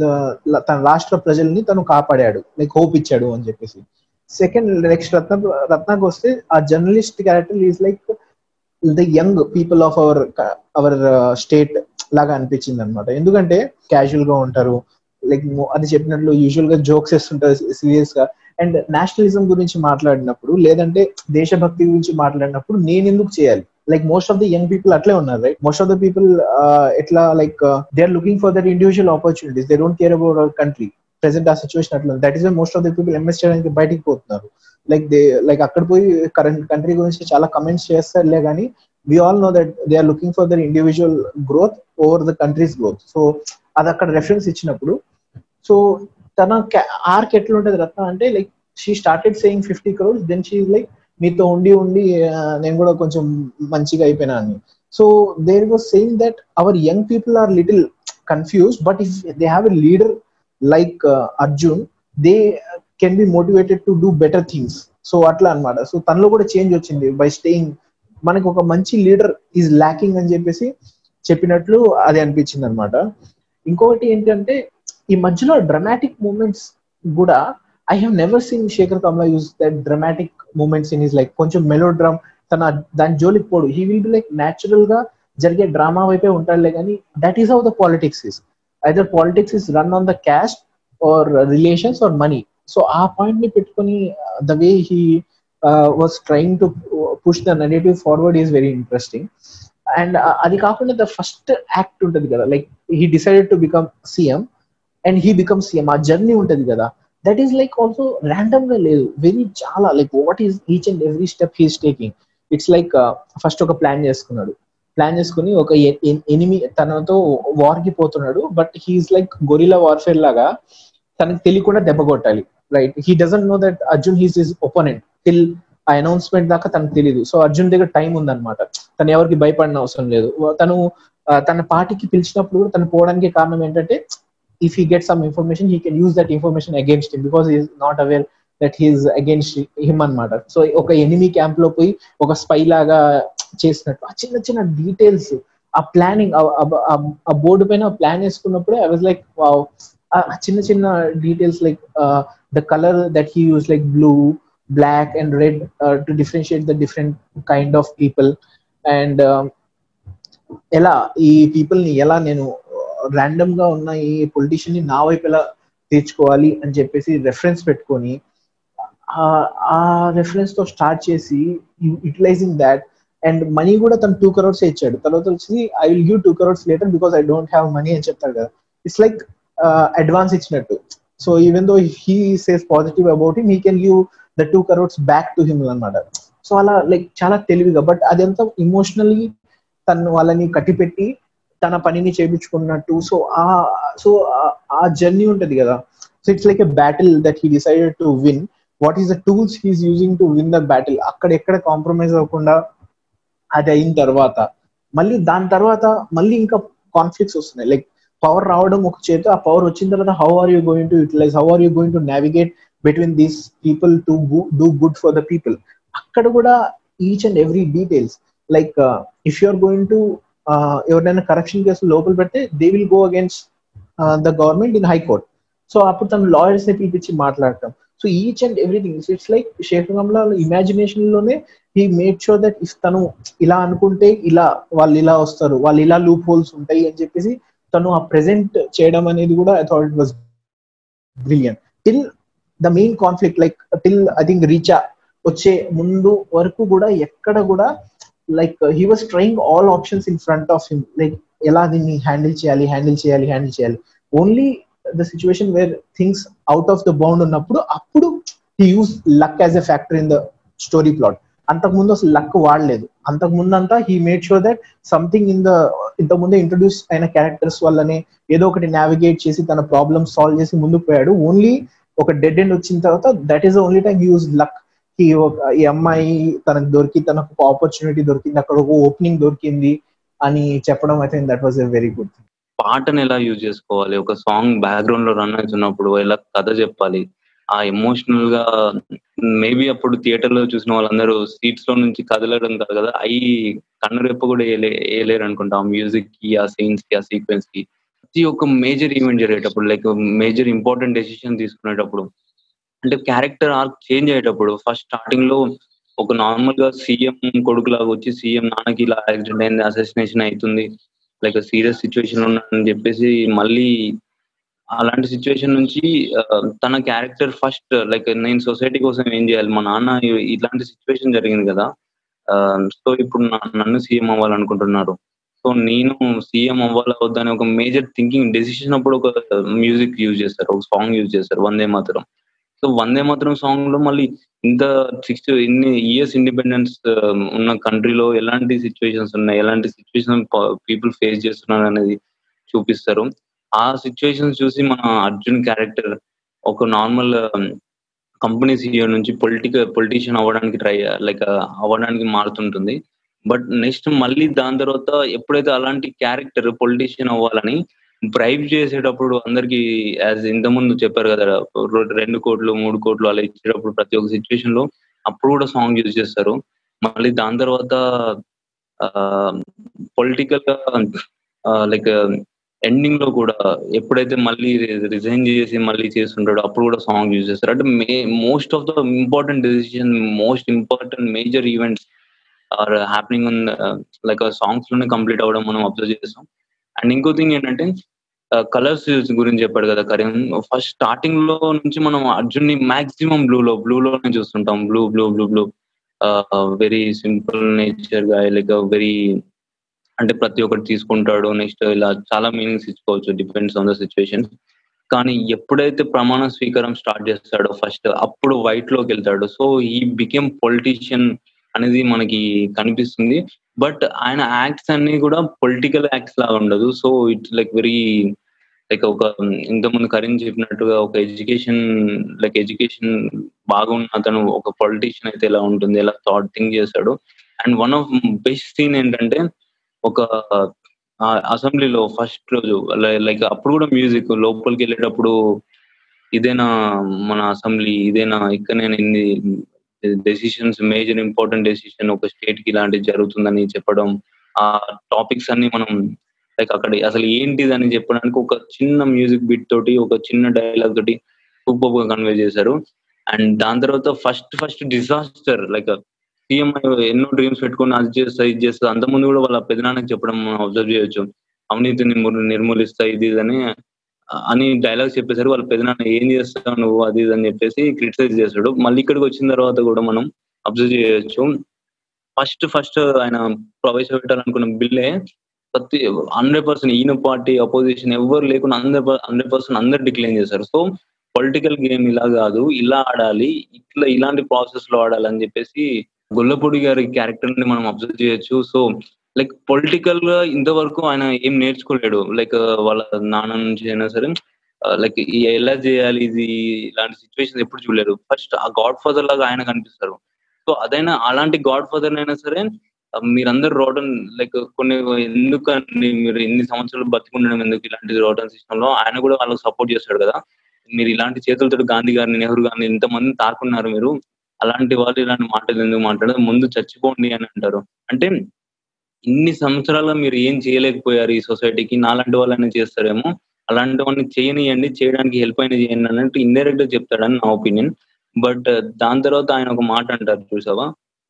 తన రాష్ట్ర ప్రజల్ని తను కాపాడాడు లైక్ హోప్ ఇచ్చాడు అని చెప్పేసి సెకండ్ నెక్స్ట్ రత్న రత్నకు వస్తే ఆ journalist character is like the young people of our our state లాగా అనిపించింది అనమాట ఎందుకంటే క్యాజువల్ గా ఉంటారు లైక్ అది చెప్పినట్లు యూజువల్ గా జోక్స్ వేస్తుంటారు సీరియస్ గా అండ్ నేషనలిజం గురించి మాట్లాడినప్పుడు లేదంటే దేశభక్తి గురించి మాట్లాడినప్పుడు నేను ఎందుకు చేయాలి like most of the young people అట్లే ఉన్నారు right most of the people ఎట్లా like they are looking for their individual opportunities they don't care about our country present ఆ సిచ్యువేషన్ అట్లా that is most of the people MS చేయడానికి బయటికి పోతున్నారు like they like అక్కడ పోయి current country గురించి చాలా కమెంట్స్ చేస్తారులే కానీ we all know that they are looking for their individual growth over the country's growth so అది అక్కడ రెఫరెన్స్ ఇచ్చినప్పుడు సో తన ఆర్క్ ఎట్లా ఉంటుంది రత్న అంటే like she started saying fifty crores then she like మీతో ఉండి ఉండి నేను కూడా కొంచెం మంచిగా అయిపోయినా అని so there was saying that our young people are little confused but if they have a leader like Arjun they can be motivated to do better things so అట్లా అన్నమాట సో తనలో కూడా చేంజ్ వచ్చింది బై స్టేయింగ్ మనకు ఒక మంచి leader is lacking అని చెప్పేసి చెప్పినట్లు అది అనిపించింది అనమాట ఇంకొకటి ఏంటంటే ఈ మధ్యలో డ్రమాటిక్ మూమెంట్స్ కూడా I have never seen Sekhar Kammula use that dramatic moments in is like కొంచెం మెలో డ్రామ్ తన దాని జోలికి పోడు he will be like natural గా జరిగే డ్రామా వైపే ఉంటాడులే కానీ that is how the politics is either politics is run on the caste or relations or money so ఆ పాయింట్ ని పెట్టుకుని the way he was trying to push the negative forward is very interesting and అది కాకుండా the first act ఉంటుంది కదా like he decided to become CM and he become CM ఆ journey ఉంటుంది కదా that is like also random గా లేదు very చాలా like what is each and every step he's taking it's like first ఒక plan చేసుకున్నాడు ప్లాన్ చేసుకుని ఒక ఎనిమి తనతో వార్ కి పోతున్నాడు but he is like guerrilla warfare లాగా తనకు తెలియకుండా దెబ్బ కొట్టాలి right he doesn't know that Arjun he's is opponent till ఆ అనౌన్స్మెంట్ దాకా తనకు తెలియదు సో అర్జున్ దగ్గర టైం ఉందన్నమాట తను ఎవరికి భయపడిన అవసరం లేదు తను తన పార్టీకి పిలిచినప్పుడు కూడా తను పోవడానికి కారణం ఏంటంటే if he get some information he can use that information against him because is not aware that he's against him అనమాట సో ఒక ఎనిమీ క్యాంప్ లో పోయి ఒక స్పై లాగా చేసినట్టు ఆ చిన్న చిన్న డీటెయిల్స్ ఆ ప్లానింగ్ ఆ బోర్డు పైన ప్లాన్ వేసుకున్నప్పుడే ఐ వాజ్ లైక్ చిన్న చిన్న details like the colour that he use like blue black and red to differentiate the different kind of people and ఎలా ఈ పీపుల్ ని ఎలా నేను ర్యాండమ్ గా ఉన్న ఈ పొలిటీషియన్ ని నా వైపు ఎలా తీర్చుకోవాలి అని చెప్పేసి రెఫరెన్స్ పెట్టుకొని ఆ రెఫరెన్స్ తో స్టార్ట్ చేసి యూటిలైజింగ్ దాట్ అండ్ మనీ కూడా తను టూ కరోడ్స్ ఇచ్చాడు తర్వాత వచ్చి I will give two crores later because I don't have money అని చెప్తాడు కదా ఇట్స్ లైక్ అడ్వాన్స్ ఇచ్చినట్టు so even though he says positive about him he can give the two crores back to him అనమాట సో అలా like చాలా తెలివిగా but అదంతా emotionally తను వాళ్ళని కట్టిపెట్టి తన పనిని చేయించుకున్నట్టు సో ఆ సో ఆ జర్నీ ఉంటది కదా so it's like a battle that he decided to win what is the tools he's using to win the battle అక్కడ ఎక్కడ కాంప్రమైజ్ అవ్వకుండా అది అయిన తర్వాత మళ్ళీ దాని తర్వాత మళ్ళీ ఇంకా కాన్ఫ్లిక్ట్స్ వస్తున్నాయి లైక్ పవర్ రావడం ఒక చేత ఆ పవర్ వచ్చిన తర్వాత how are you going to utilise how are you going to navigate between these people to do good for the people అక్కడ కూడా each and every details like if you are going to ఎవరైనా corruption case లోపల పెడితే they will go against the government in high court so అప్పుడు తను lawyers ని పిలిపించి మాట్లాడటం so each and everything it's like Sekhar Kammula imagination లోనే he made sure that if తను ఇలా అనుకుంటే ఇలా వాళ్ళు ఇలా వస్తారు వాళ్ళు ఇలా లూప్ హోల్స్ ఉంటాయి అని చెప్పేసి తను ఆ ప్రెసెంట్ చేయడం అనేది కూడా I thought it was brilliant till the main conflict like till I think Richa వచ్చే ముందు వరకు కూడా ఎక్కడ కూడా like he was trying all options in front of him like ఎలా దీన్ని హ్యాండిల్ చేయాలి హ్యాండిల్ చేయాలి హ్యాండిల్ చేయాలి only the situation where things out of the bound ఉన్నప్పుడు అప్పుడు he use luck as a factor in the story plot అంతకు ముందు అసలు లక్ వాడలేదు అంతకు ముందంతా he made sure that something in the ఇంతకు ముందే ఇంట్రొడ్యూస్ అయిన క్యారెక్టర్స్ వల్లనే ఏదో ఒకటి నావిగేట్ చేసి తన ప్రాబ్లమ్ సాల్వ్ చేసి ముందుకు పోయాడు ఓన్లీ ఒక డెడ్ ఎండ్ వచ్చిన తర్వాత that is only time use luck ఈ ఈ అమ్మాయి తనకు దొరికి తనకు ఒక ఆపర్చునిటీ దొరికింది అక్కడ ఒక ఓపెనింగ్ దొరికింది అని చెప్పడం అయితే that was a very good thing పాటను ఎలా యూజ్ చేసుకోవాలి ఒక సాంగ్ బ్యాక్గ్రౌండ్ లో రన్ అవుతున్నప్పుడు ఎలా కథ చెప్పాలి ఆ ఎమోషనల్ గా మేబీ అప్పుడు థియేటర్ లో చూసిన వాళ్ళందరూ సీట్స్ లో నుంచి కదలడం కాదు కదా అవి కన్ను రెప్ప కూడా వేయలేరు అనుకుంటా ఆ మ్యూజిక్ కి ఆ సీన్స్ కి ఆ సీక్వెన్స్ కి ప్రతి ఒక్క మేజర్ ఈవెంట్ జరిగేటప్పుడు లైక్ మేజర్ ఇంపార్టెంట్ డెసిషన్ తీసుకునేటప్పుడు అంటే క్యారెక్టర్ ఆర్క్ చేంజ్ అయ్యేటప్పుడు ఫస్ట్ స్టార్టింగ్ లో ఒక నార్మల్ గా సీఎం కొడుకులాగా వచ్చి సీఎం నాన్నకి ఇలా యాక్సిడెంట్ అయింది అసెసినేషన్ అవుతుంది లైక్ సీరియస్ సిచ్యువేషన్ ఉన్నాడని చెప్పేసి మళ్ళీ అలాంటి సిచ్యువేషన్ నుంచి తన క్యారెక్టర్ ఫస్ట్ లైక్ నేను సొసైటీ కోసం ఏం చేయాలి మా నాన్న ఇలాంటి సిచ్యువేషన్ జరిగింది కదా సో ఇప్పుడు నన్ను సీఎం అవ్వాలనుకుంటున్నారు సో నేను సీఎం అవ్వాలా వద్దని ఒక మేజర్ థింకింగ్ డెసిషన్ అప్పుడు ఒక మ్యూజిక్ యూజ్ చేస్తారు ఒక సాంగ్ యూజ్ చేస్తారు వందే మాత్రం సో వందే మాత్రం సాంగ్ లో మళ్ళీ ఇంత సిక్స్ ఇన్ని ఇయర్స్ ఇండిపెండెన్స్ ఉన్న కంట్రీలో ఎలాంటి సిచ్యువేషన్స్ ఉన్నాయి ఎలాంటి సిచ్యువేషన్ పీపుల్ ఫేస్ చేస్తున్నారు అనేది చూపిస్తారు ఆ సిచ్యువేషన్స్ చూసి మన అర్జున్ క్యారెక్టర్ ఒక నార్మల్ కంపెనీ సీఈఓ నుంచి పొలిటికల్ పొలిటీషియన్ అవ్వడానికి ట్రై లైక్ అవ్వడానికి మారుతుంటుంది బట్ నెక్స్ట్ మళ్ళీ దాని తర్వాత ఎప్పుడైతే అలాంటి క్యారెక్టర్ పొలిటీషియన్ అవ్వాలని బ్రైబ్ చేసేటప్పుడు అందరికి యాజ్ ఇంత ముందు చెప్పారు కదా రొ- రెండు కోట్లు మూడు కోట్లు అలా ఇచ్చేటప్పుడు ప్రతి ఒక్క సిచ్యువేషన్ లో అప్పుడు కూడా సాంగ్ యూజ్ చేస్తారు మళ్ళీ దాని తర్వాత పొలిటికల్ గా లైక్ ఎండింగ్ లో కూడా ఎప్పుడైతే మళ్ళీ రిజైన్ చేసి మళ్ళీ చేస్తుంటాడో అప్పుడు కూడా సాంగ్ యూజ్ చేస్తారు అంటే most of the important decision most important major events are happening in like songs లోనే కంప్లీట్ అవ్వడం మనం అబ్జర్వ్ చేస్తాం అండ్ ఇంకో థింగ్ ఏంటంటే కలర్స్ గురించి చెప్పాడు కదా కరీం ఫస్ట్ స్టార్టింగ్ లో నుంచి మనం అర్జున్ ని మాక్సిమం బ్లూ లో బ్లూ లోనే చూస్తుంటాం blue blue blue blue very simple nature గా లైక్ వెరీ అంటే ప్రతి ఒక్కటి తీసుకుంటాడు నెక్స్ట్ ఇలా చాలా మీనింగ్స్ ఇచ్చుకోవచ్చు డిపెండ్స్ ఆన్ ద సిచ్యువేషన్ కానీ ఎప్పుడైతే ప్రమాణ స్వీకారం స్టార్ట్ చేస్తాడో ఫస్ట్ అప్పుడు వైట్ లోకి వెళ్తాడు సో ఈ బికెమ్ పొలిటీషియన్ అనేది మనకి కనిపిస్తుంది బట్ ఆయన యాక్ట్స్ అన్ని కూడా పొలిటికల్ యాక్ట్స్ లాగా ఉండదు so it's like very like ఒక ఇంతకుముందు కరీం చెప్పినట్టుగా ఒక ఎడ్యుకేషన్ లైక్ ఎడ్యుకేషన్ బాగున్న అతను ఒక పొలిటీషియన్ అయితే ఎలా ఉంటుంది ఎలా థాట్ థింక్ చేస్తాడు and one of best scene ఏంటంటే ఒక అసెంబ్లీలో ఫస్ట్ రోజు లైక్ అప్పుడు కూడా మ్యూజిక్ లోపలికి వెళ్ళేటప్పుడు ఇదేనా మన అసెంబ్లీ ఇదేనా ఇక్కడ నేను ఇన్ని డెసిషన్స్ మేజర్ ఇంపార్టెంట్ డెసిషన్ ఒక స్టేట్ కి ఇలాంటిది జరుగుతుందని చెప్పడం ఆ టాపిక్స్ అన్ని మనం లైక్ అక్కడ అసలు ఏంటిది అని చెప్పడానికి ఒక చిన్న మ్యూజిక్ బిట్ తోటి ఒక చిన్న డైలాగ్ తోటి సూపర్ గా కన్వే చేశారు అండ్ దాని తర్వాత first first disaster like CM ఎన్నో డ్రీమ్స్ పెట్టుకుని అది చేస్తా ఇది చేస్తా అంత ముందు కూడా వాళ్ళ పెదనాన్నకి చెప్పడం మనం అబ్జర్వ్ చేయొచ్చు అవినీతిని నిర్మూలిస్తా ఇది ఇది అని అని డైలాగ్స్ చెప్పేసరికి వాళ్ళ పెదనాన్న ఏం చేస్తావు నువ్వు అది ఇది అని చెప్పేసి క్రిటిసైజ్ చేస్తాడు మళ్ళీ ఇక్కడికి వచ్చిన తర్వాత కూడా మనం అబ్జర్వ్ చేయొచ్చు ఫస్ట్ ఫస్ట్ ఆయన ప్రవేశపెట్టాలనుకున్న బిల్లే ప్రతి హండ్రెడ్ పర్సెంట్ ఈయన పార్టీ అపోజిషన్ ఎవరు లేకుండా హండ్రెడ్ హండ్రెడ్ పర్సెంట్ అందరు డిక్లైన్ చేశారు సో పొలిటికల్ గేమ్ ఇలా కాదు ఇలా ఆడాలి ఇట్లా ఇలాంటి ప్రాసెస్ లో ఆడాలి అని చెప్పేసి గొల్లపూడి గారి క్యారెక్టర్ ని మనం అబ్జర్వ్ చేయొచ్చు సో లైక్ పొలిటికల్ గా ఇంతవరకు ఆయన ఏం నేర్చుకోలేడు లైక్ వాళ్ళ నాన్న నుంచి అయినా సరే లైక్ ఎలా చేయాలి ఇది ఇలాంటి సిచ్యువేషన్ ఎప్పుడు చూడలేరు ఫస్ట్ ఆ గాడ్ ఫాదర్ లాగా ఆయన కనిపిస్తారు సో అదైనా అలాంటి గాడ్ ఫాదర్ అయినా సరే మీరందరూ రోడన్ లైక్ కొన్ని ఎందుకు మీరు ఎన్ని సంవత్సరాలు బతికుండడం ఎందుకు ఇలాంటి రోడన్ సిస్టమ్ లో ఆయన కూడా వాళ్ళకి సపోర్ట్ చేస్తాడు కదా మీరు ఇలాంటి చేతులతో గాంధీ గారిని నెహ్రూ గారిని ఇంతమంది తాకున్నారు మీరు అలాంటి వాళ్ళు ఇలాంటి మాటలు ఎందుకు మాట్లాడదు ముందు చచ్చిపోండి అని అంటారు అంటే ఇన్ని సంవత్సరాలుగా మీరు ఏం చేయలేకపోయారు ఈ సొసైటీకి నాలాంటి వాళ్ళని చేస్తారేమో అలాంటి వాళ్ళని చేయనియండి చేయడానికి హెల్ప్ అయిన చేయండి అన్నట్టు ఇండైరెక్ట్ గా చెప్తాడని నా ఒపీనియన్ బట్ దాని తర్వాత ఆయన ఒక మాట అంటారు చూసావా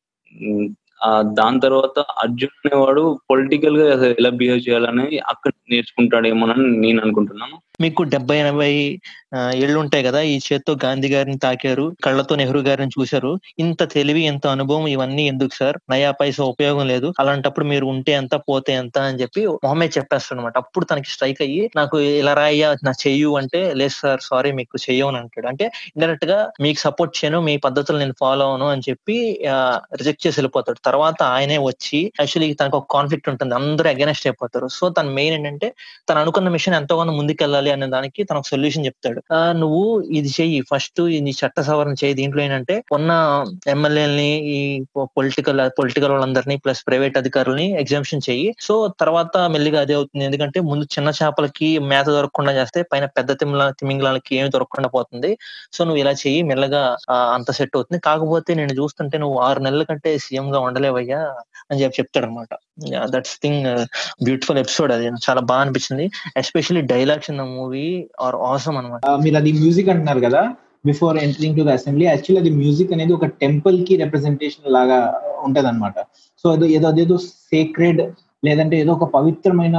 దాని తర్వాత అర్జున్ అనేవాడు పొలిటికల్ గా ఎలా బిహేవ్ చేయాలని అక్కడ నేర్చుకుంటాడేమోనని నేను అనుకుంటున్నాను మీకు డెబ్బై ఎనభై ఏళ్ళు ఉంటాయి కదా ఈ చేత్తో గాంధీ గారిని తాకారు కళ్ళతో నెహ్రూ గారిని చూశారు ఇంత తెలివి ఇంత అనుభవం ఇవన్నీ ఎందుకు సార్ నయా పైసా ఉపయోగం లేదు అలాంటప్పుడు మీరు ఉంటే ఎంత పోతే ఎంత అని చెప్పి మొహమే చెప్పేస్తాడు అనమాట అప్పుడు తనకి స్ట్రైక్ అయ్యి నాకు ఇలా రాయ్యా నా చెయ్యు అంటే లేదు సార్ సారీ మీకు చెయ్యను అంటాడు అంటే ఇండైరెక్ట్ గా మీకు సపోర్ట్ చేయను మీ పద్ధతులు నేను ఫాలో అవను అని చెప్పి రిజెక్ట్ చేసి వెళ్ళిపోతాడు తర్వాత ఆయనే వచ్చి యాక్చువల్లీ తనకు ఒక కాన్ఫ్లిక్ట్ ఉంటుంది అందరూ అగెనెస్ట్ అయిపోతారు సో తన మెయిన్ ఏంటంటే తను అనుకున్న మిషన్ ఎంతగానో ముందుకెళ్ళాలి అనే దానికి తనకు సొల్యూషన్ చెప్తాడు నువ్వు ఇది చెయ్యి ఫస్ట్ ఇది చట్ట సవరణ చేయి దీంట్లో ఏంటంటే ఉన్న ఎమ్మెల్యేలని ఈ పొలిటికల్ పొలిటికల్ వాళ్ళందరినీ ప్లస్ ప్రైవేట్ అధికారులని ఎగ్జామ్షన్ చెయ్యి సో తర్వాత మెల్లిగా అదే అవుతుంది ఎందుకంటే ముందు చిన్న చేపలకి మేత దొరకకుండా చేస్తే పైన పెద్ద తిమింగ తిమింగళాలకి ఏమి దొరకకుండా పోతుంది సో నువ్వు ఇలా చెయ్యి మెల్లగా అంత సెట్ అవుతుంది కాకపోతే నేను చూస్తుంటే నువ్వు ఆరు నెలల కంటే సీఎం గా ఉండలేవయ్యా అని చెప్పి చెప్తాడు అనమాట దట్స్ థింగ్ బ్యూటిఫుల్ ఎపిసోడ్ అది చాలా బాగా అనిపించింది especially dialogues in the movie are awesome అనమాట మీరు అది మ్యూజిక్ అంటున్నారు కదా before entering to the assembly actually అది మ్యూజిక్ అనేది ఒక టెంపుల్ కి రిప్రజెంటేషన్ లాగా ఉంటది అనమాట సో ఏదో ఏదో అదేదో సేక్రెడ్ లేదంటే ఏదో ఒక పవిత్రమైన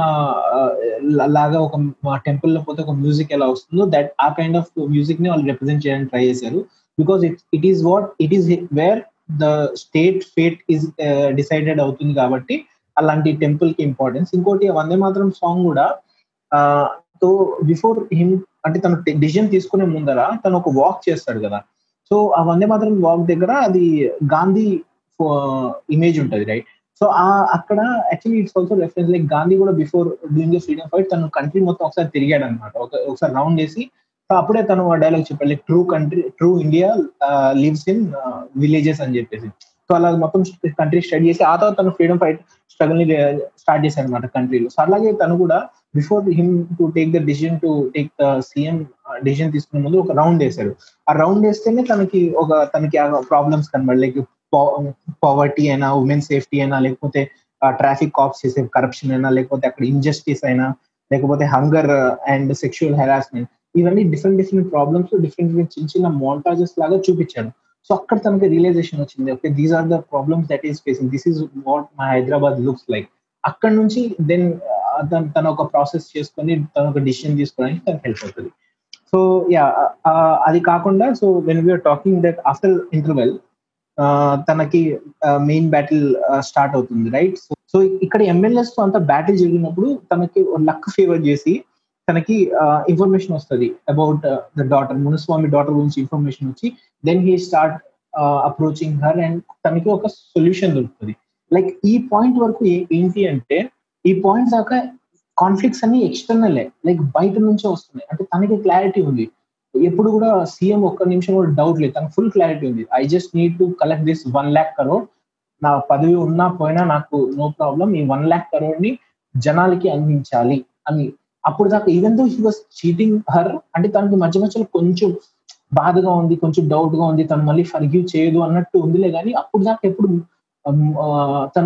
లాగా ఒక టెంపుల్ లో పోతే ఒక మ్యూజిక్ ఎలా వస్తుందో దట్ ఆ కైండ్ ఆఫ్ మ్యూజిక్ ని వాళ్ళు రిప్రజెంట్ చేయడానికి ట్రై చేశారు because it it is what it is where the state fate is decided అవుతుంది కాబట్టి అలాంటి టెంపుల్ కి ఇంపార్టెన్స్ ఇంకోటి వందే మాత్రం సాంగ్ కూడా తో బిఫోర్ హిమ్ అంటే తను డిసిజన్ తీసుకునే ముందర తను ఒక వాక్ చేస్తాడు కదా సో ఆ వందే మాత్రం వాక్ దగ్గర అది గాంధీ ఇమేజ్ ఉంటది రైట్ సో ఆ అక్కడ actually it's also reference like Gandhi కూడా before doing the freedom fight తను కంట్రీ మొత్తం ఒకసారి తిరిగాడు అనమాట ఒకసారి రౌండ్ వేసి సో అప్పుడే తను డైలాగ్ చెప్పాడు like true country true India lives in villages అని చెప్పేసి సో అలా మొత్తం కంట్రీ స్టడీ చేసి ఆ తర్వాత తను ఫ్రీడమ్ ఫైట్ స్ట్రగుల్ ని స్టార్ట్ చేశారు అనమాట కంట్రీలో సో అలాగే తను కూడా before him to take the decision to take the CM decision తీసుకునే ముందు ఒక రౌండ్ వేశాడు ఆ రౌండ్ వేస్తేనే తనకి ఒక తనకి ప్రాబ్లమ్స్ కనబడి లైక్ పవర్టీ అయినా ఉమెన్ సేఫ్టీ అయినా లేకపోతే ట్రాఫిక్ కాప్స్ చేసే కరప్షన్ అయినా లేకపోతే అక్కడ ఇంజస్టిస్ అయినా లేకపోతే హంగర్ అండ్ సెక్షువల్ హెరాస్మెంట్ ఇవన్నీ different different problems different different చిన్న చిన్న మోంటాజెస్ లాగా చూపించాడు సో అక్కడ తనకి రియలైజేషన్ వచ్చింది okay these are the problems that is facing this is what my Hyderabad looks like అక్కడ నుంచి దెన్ తన ఒక ప్రాసెస్ చేసుకొని తన ఒక డిసిషన్ తీసుకోవడానికి తనకు హెల్ప్ అవుతుంది సో యా అది కాకుండా so when we are talking that after interval తనకి మెయిన్ బ్యాటిల్ స్టార్ట్ అవుతుంది రైట్ సో సో ఇక్కడ ఎమ్మెల్యేస్ తో అంత బ్యాటిల్ జరిగినప్పుడు తనకి లక్ ఫేవర్ చేసి తనకి ఇన్ఫర్మేషన్ వస్తుంది about the daughter Munuswamy daughter గురించి ఇన్ఫర్మేషన్ వచ్చి then he start approaching her and తనకి ఒక సొల్యూషన్ దొరుకుతుంది లైక్ ఈ పాయింట్ వరకు ఏంటి అంటే ఈ పాయింట్ దాకా కాన్ఫ్లిక్ట్స్ అన్ని ఎక్స్టర్నలే లైక్ బయట నుంచే వస్తున్నాయి అంటే తనకి క్లారిటీ ఉంది ఎప్పుడు కూడా సీఎం ఒక్క నిమిషం కూడా డౌట్ లేదు తనకు ఫుల్ క్లారిటీ ఉంది I just need to collect this one lakh crore నా పదవి ఉన్నా పోయినా నాకు నో ప్రాబ్లం ఈ వన్ ల్యాక్ కరోడ్ ని జనాలకి అందించాలి అని అప్పుడు దాకా even though he was cheating her అంటే తనకి మధ్య మధ్యలో కొంచెం బాధగా ఉంది కొంచెం డౌట్ గా ఉంది తను మళ్ళీ ఫర్గ్యూ చేయదు అన్నట్టు ఉందిలే కానీ అప్పుడు దాకా ఎప్పుడు తను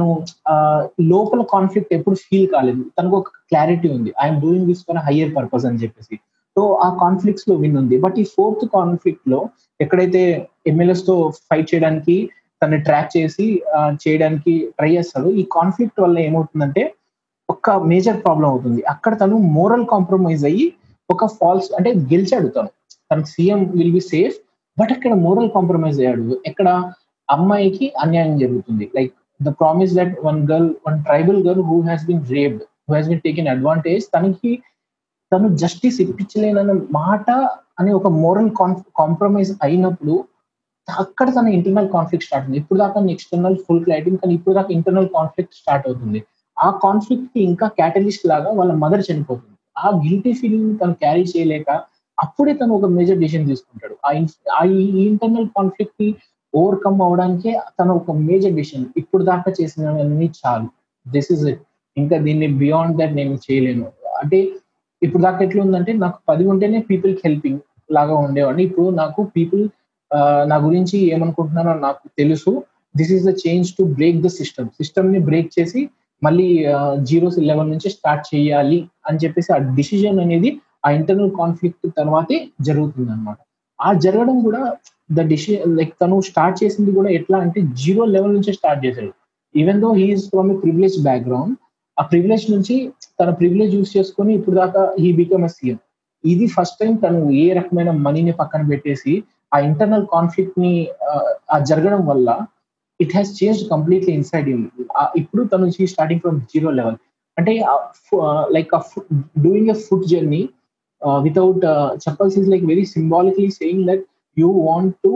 లోపల కాన్ఫ్లిక్ట్ ఎప్పుడు ఫీల్ కాలేదు తనకు ఒక క్లారిటీ ఉంది I'm doing this for higher purpose అని చెప్పేసి సో ఆ కాన్ఫ్లిక్ట్స్ లో విన్ ఉంది బట్ ఈ ఫోర్త్ కాన్ఫ్లిక్ట్ లో ఎక్కడైతే ఎమ్మెల్యేస్ తో ఫైట్ చేయడానికి తను ట్రాక్ చేసి చేయడానికి ట్రై చేస్తాడు ఈ కాన్ఫ్లిక్ట్ వల్ల ఏమవుతుందంటే ఒక మేజర్ ప్రాబ్లం అవుతుంది అక్కడ తను మోరల్ కాంప్రమైజ్ అయ్యి ఒక ఫాల్స్ అంటే గెలిచాడు తను తనకు CM will be safe but అక్కడ మోరల్ కాంప్రమైజ్ అయ్యాడు ఎక్కడ అమ్మాయికి అన్యాయం జరుగుతుంది like the promise that one girl one tribal girl who has been raped who has been taken advantage తనకి తను జస్టిస్ ఇప్పించలేనన్న మాట అనే ఒక మోరల్ కాంప్రమైజ్ అయినప్పుడు అక్కడ తన ఇంటర్నల్ కాన్ఫ్లిక్ట్ స్టార్ట్ అవుతుంది ఇప్పుడు దాకా ఎక్స్టర్నల్ ఫుల్ క్లారిటీ కానీ ఇప్పుడు దాకా ఇంటర్నల్ కాన్ఫ్లిక్ట్ స్టార్ట్ అవుతుంది ఆ కాన్ఫ్లిక్ట్ కి ఇంకా క్యాటలిస్ట్ లాగా వాళ్ళ మదర్ చనిపోతుంది ఆ గిల్టీ ఫీలింగ్ తను క్యారీ చేయలేక అప్పుడే తను ఒక మేజర్ డిసిషన్ తీసుకుంటాడు ఆ ఈ ఇంటర్నల్ కాన్ఫ్లిక్ట్ ని ఓవర్కమ్ అవడానికే తను ఒక మేజర్ డిసిషన్ ఇప్పుడు దాకా చేసినవన్నీ చాలు దిస్ ఇస్ ఇట్ ఇంకా దీన్ని బియాండ్ దట్ నేను చేయలేను అంటే ఇప్పుడు దాకా ఎట్లా ఉందంటే నాకు పది ఉంటేనే పీపుల్ హెల్పింగ్ లాగా ఉండేవాడిని ఇప్పుడు నాకు పీపుల్ నా గురించి ఏమనుకుంటున్నారో నాకు తెలుసు this is the change to break the system system ని బ్రేక్ చేసి మళ్ళీ జీరో లెవెల్ నుంచి స్టార్ట్ చేయాలి అని చెప్పేసి ఆ డిసిజన్ అనేది ఆ ఇంటర్నల్ కాన్ఫ్లిక్ట్ తర్వాతే జరుగుతుంది అనమాట ఆ జరగడం కూడా ద డిసిజన్ లైక్ తను స్టార్ట్ చేసింది కూడా ఎట్లా అంటే జీరో లెవెల్ నుంచి స్టార్ట్ చేశాడు even though he is from a privilege background ఆ ప్రివిలేజ్ నుంచి తన ప్రివిలేజ్ యూస్ చేసుకొని ఇప్పుడు దాకా హీ బికమ్ ఎ సీఎం ఇది ఫస్ట్ టైం తను ఏ రకమైన మనీని పక్కన పెట్టేసి ఆ ఇంటర్నల్ కాన్ఫ్లిక్ట్ ని ఆ జరగడం వల్ల it has change completely inside him ఇప్పుడు తను స్టార్టింగ్ ఫ్రమ్ జీరో లెవెల్ అంటే like doing a foot journey without chappals is like very symbolically saying that you want to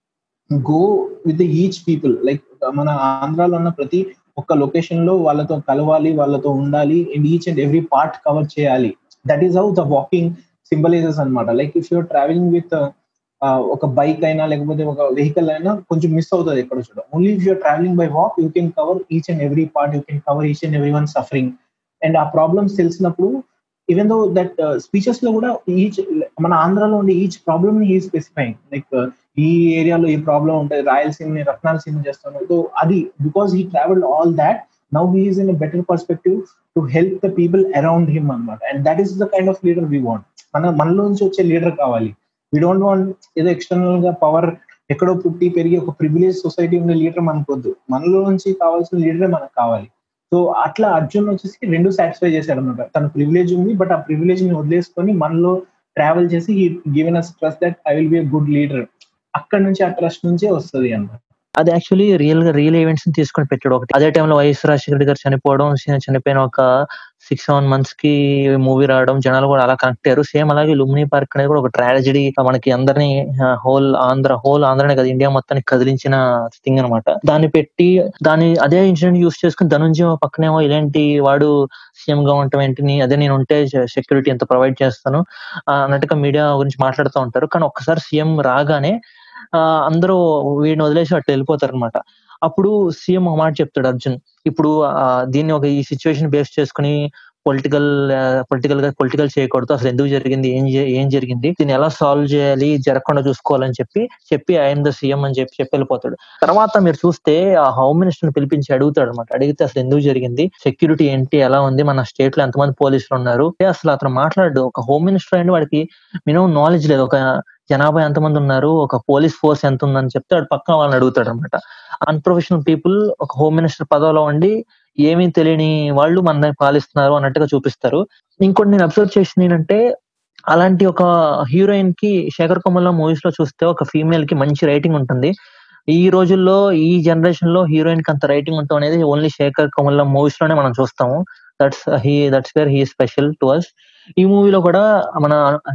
go with each people like మన ఆంధ్రాలో ఉన్న ప్రతి ఒక్క లొకేషన్ లో వాళ్ళతో కలవాలి వాళ్ళతో ఉండాలి and each and every part cover చేయాలి that is how the walking symbolises అనమాట like if you're travelling with ఒక బైక్ అయినా లేకపోతే ఒక వెహికల్ అయినా కొంచెం మిస్ అవుతుంది ఎక్కడ చూడ only if you're travelling by walk you can cover each and every part you can cover each and every one suffering and ఆ ప్రాబ్లమ్స్ తెలిసినప్పుడు ఈవెన్ దో దట్ స్పీచెస్ లో కూడా ఈచ్ మన ఆంధ్రాలో ఉండే ఈచ్ ప్రాబ్లమ్ ని ఈ స్పెసిఫైయింగ్ లైక్ ఈ ఏరియాలో ఈ ప్రాబ్లం ఉంటుంది రాయలసీమని రత్నాలసీమ చేస్తాను సో అది because he travel all that now he is in better perspective to help the people around him అనమాట and that is the kind of leader we want మన మనలో నుంచి వచ్చే లీడర్ కావాలి వీ డోంట్ వాంట్ ఏదో ఎక్స్టర్నల్ గా power ఎక్కడో పుట్టి పెరిగి ఒక ప్రివిలేజ్ సొసైటీ ఉండే లీడర్ మనకొద్దు మనలో నుంచి కావాల్సిన లీడర్ మనకు కావాలి సో అట్లా అర్జున్ వచ్చేసి రెండు సాటిస్ఫై చేశాడు అనమాట తన ప్రివిలేజ్ ఉంది బట్ ఆ ప్రివిలేజ్ ని వదిలేసుకొని మనలో ట్రావెల్ చేసి given us trust that I will be good leader అక్కడ నుంచి ఆ ట్రస్ట్ నుంచే వస్తుంది అన్నమాట అది యాక్చువల్లీ రియల్ గా రియల్ ఈవెంట్స్ ని తీసుకొని పెట్టాడు ఒకటి అదే టైంలో వైఎస్ రాజశేఖర రెడ్డి గారు చనిపోవడం చనిపోయిన ఒక సిక్స్ సెవెన్ మంత్స్ కి మూవీ రావడం జనాలు కూడా అలా కనెక్ట్ అయ్యారు సేమ్ అలాగే లుమ్ని పార్క్ అనేది కూడా ఒక ట్రాజడీ మనకి అందరినీ హోల్ ఆంధ్ర హోల్ ఆంధ్రనే కదా ఇండియా మొత్తాన్ని కదిలించిన థింగ్ అనమాట దాన్ని పెట్టి దాని అదే ఇన్సిడెంట్ యూస్ చేసుకుని ధనుంజయ పక్కనేమో ఇలాంటి వాడు సీఎం గా ఉండటం ఏంటిని అదే నేను ఉంటే సెక్యూరిటీ ఎంత ప్రొవైడ్ చేస్తాను అన్నట్టుగా మీడియా గురించి మాట్లాడుతూ ఉంటారు కానీ ఒక్కసారి సీఎం రాగానే అందరూ వీడిని వదిలేసి అట్లా వెళ్ళిపోతారు అనమాట అప్పుడు సీఎం ఒక మాట చెప్తాడు అర్జున్ ఇప్పుడు ఆ, దీన్ని ఒక ఈ సిచ్యువేషన్ బేస్ చేసుకుని పొలిటికల్ పొలిటికల్ గా పొలిటికల్ చేయకూడదు అసలు ఎందుకు జరిగింది ఏం జే- ఏం జరిగింది దీన్ని ఎలా సాల్వ్ చేయాలి జరగకుండా చూసుకోవాలని చెప్పి చెప్పి ఐఎమ్ ద సీఎం అని చెప్పి చెప్పి వెళ్ళిపోతాడు తర్వాత మీరు చూస్తే ఆ హోమ్ మినిస్టర్ పిలిపించి అడుగుతాడు అనమాట అడిగితే అసలు ఎందుకు జరిగింది సెక్యూరిటీ ఏంటి ఎలా ఉంది మన స్టేట్ లో ఎంతమంది పోలీసులు ఉన్నారు అంటే అసలు అతను మాట్లాడు ఒక హోమ్ మినిస్టర్ అండి వాడికి మినిమం నాలెడ్జ్ లేదు ఒక జనాభా ఎంతమంది ఉన్నారు ఒక పోలీస్ ఫోర్స్ ఎంత ఉందని చెప్తే వాడు పక్కన వాళ్ళని అడుగుతాడు అనమాట అన్ప్రొఫెషనల్ పీపుల్ ఒక హోమ్ మినిస్టర్ పదవిలో ఉండి ఏమీ తెలియని వాళ్ళు మనల్ని పాలిస్తున్నారు అన్నట్టుగా చూపిస్తారు ఇంకోటి నేను అబ్జర్వ్ చేసింది ఏంటంటే అలాంటి ఒక హీరోయిన్ కి శేఖర్ కమల మూవీస్ లో చూస్తే ఒక ఫీమేల్ కి మంచి రైటింగ్ ఉంటుంది ఈ రోజుల్లో ఈ జనరేషన్ లో హీరోయిన్ కి అంత రైటింగ్ ఉండటం అనేది ఓన్లీ శేఖర్ కమల మూవీస్ లోనే మనం చూస్తాము that's he that's where he special to us ఈ మూవీలో కూడా మన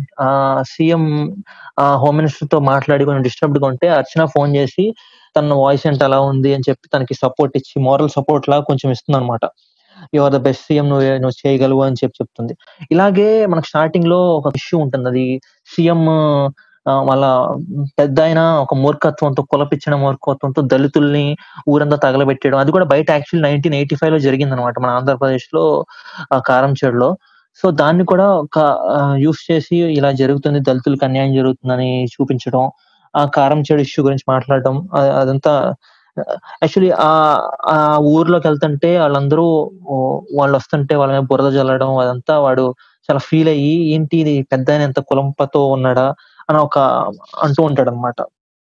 సీఎం హోమ్ మినిస్టర్ తో మాట్లాడి కొంచెం డిస్టర్బ్డ్ గా ఉంటే అర్చన ఫోన్ చేసి తన వాయిస్ అంటే ఎలా ఉంది అని చెప్పి తనకి సపోర్ట్ ఇచ్చి మోరల్ సపోర్ట్ లాగా కొంచెం ఇస్తుంది అనమాట యువర్ ద బెస్ట్ సీఎం నువ్వు నువ్వు చేయగలవు అని చెప్పి చెప్తుంది ఇలాగే మనకు స్టార్టింగ్ లో ఒక ఇష్యూ ఉంటుంది అది సీఎం వాళ్ళ పెద్ద ఆయన ఒక మూర్ఖత్వంతో కులపిచ్చిన మూర్ఖత్వంతో దళితుల్ని ఊరంతా తగలబెట్టడం అది కూడా బయట యాక్చువల్ నైన్టీన్ ఎయిటీ ఫైవ్ లో జరిగింది అనమాట మన ఆంధ్రప్రదేశ్ లో ఆ కారంచేడులో సో దాన్ని కూడా ఒక యూస్ చేసి ఇలా జరుగుతుంది దళితులకు అన్యాయం జరుగుతుందని చూపించడం ఆ కారం చెడు ఇష్యూ గురించి మాట్లాడడం అ- అదంతా యాక్చువల్లీ ఆ ఆ ఊర్లోకి వెళ్తుంటే వాళ్ళందరూ ఓ, వాళ్ళు వస్తుంటే వాళ్ళ మీద బురద జల్లడం అదంతా వాడు చాలా ఫీల్ అయ్యి ఏంటి ఇది పెద్ద ఆయన ఎంత కులంపతో ఉన్నాడా అని ఒక అంటూ ఉంటాడు అనమాట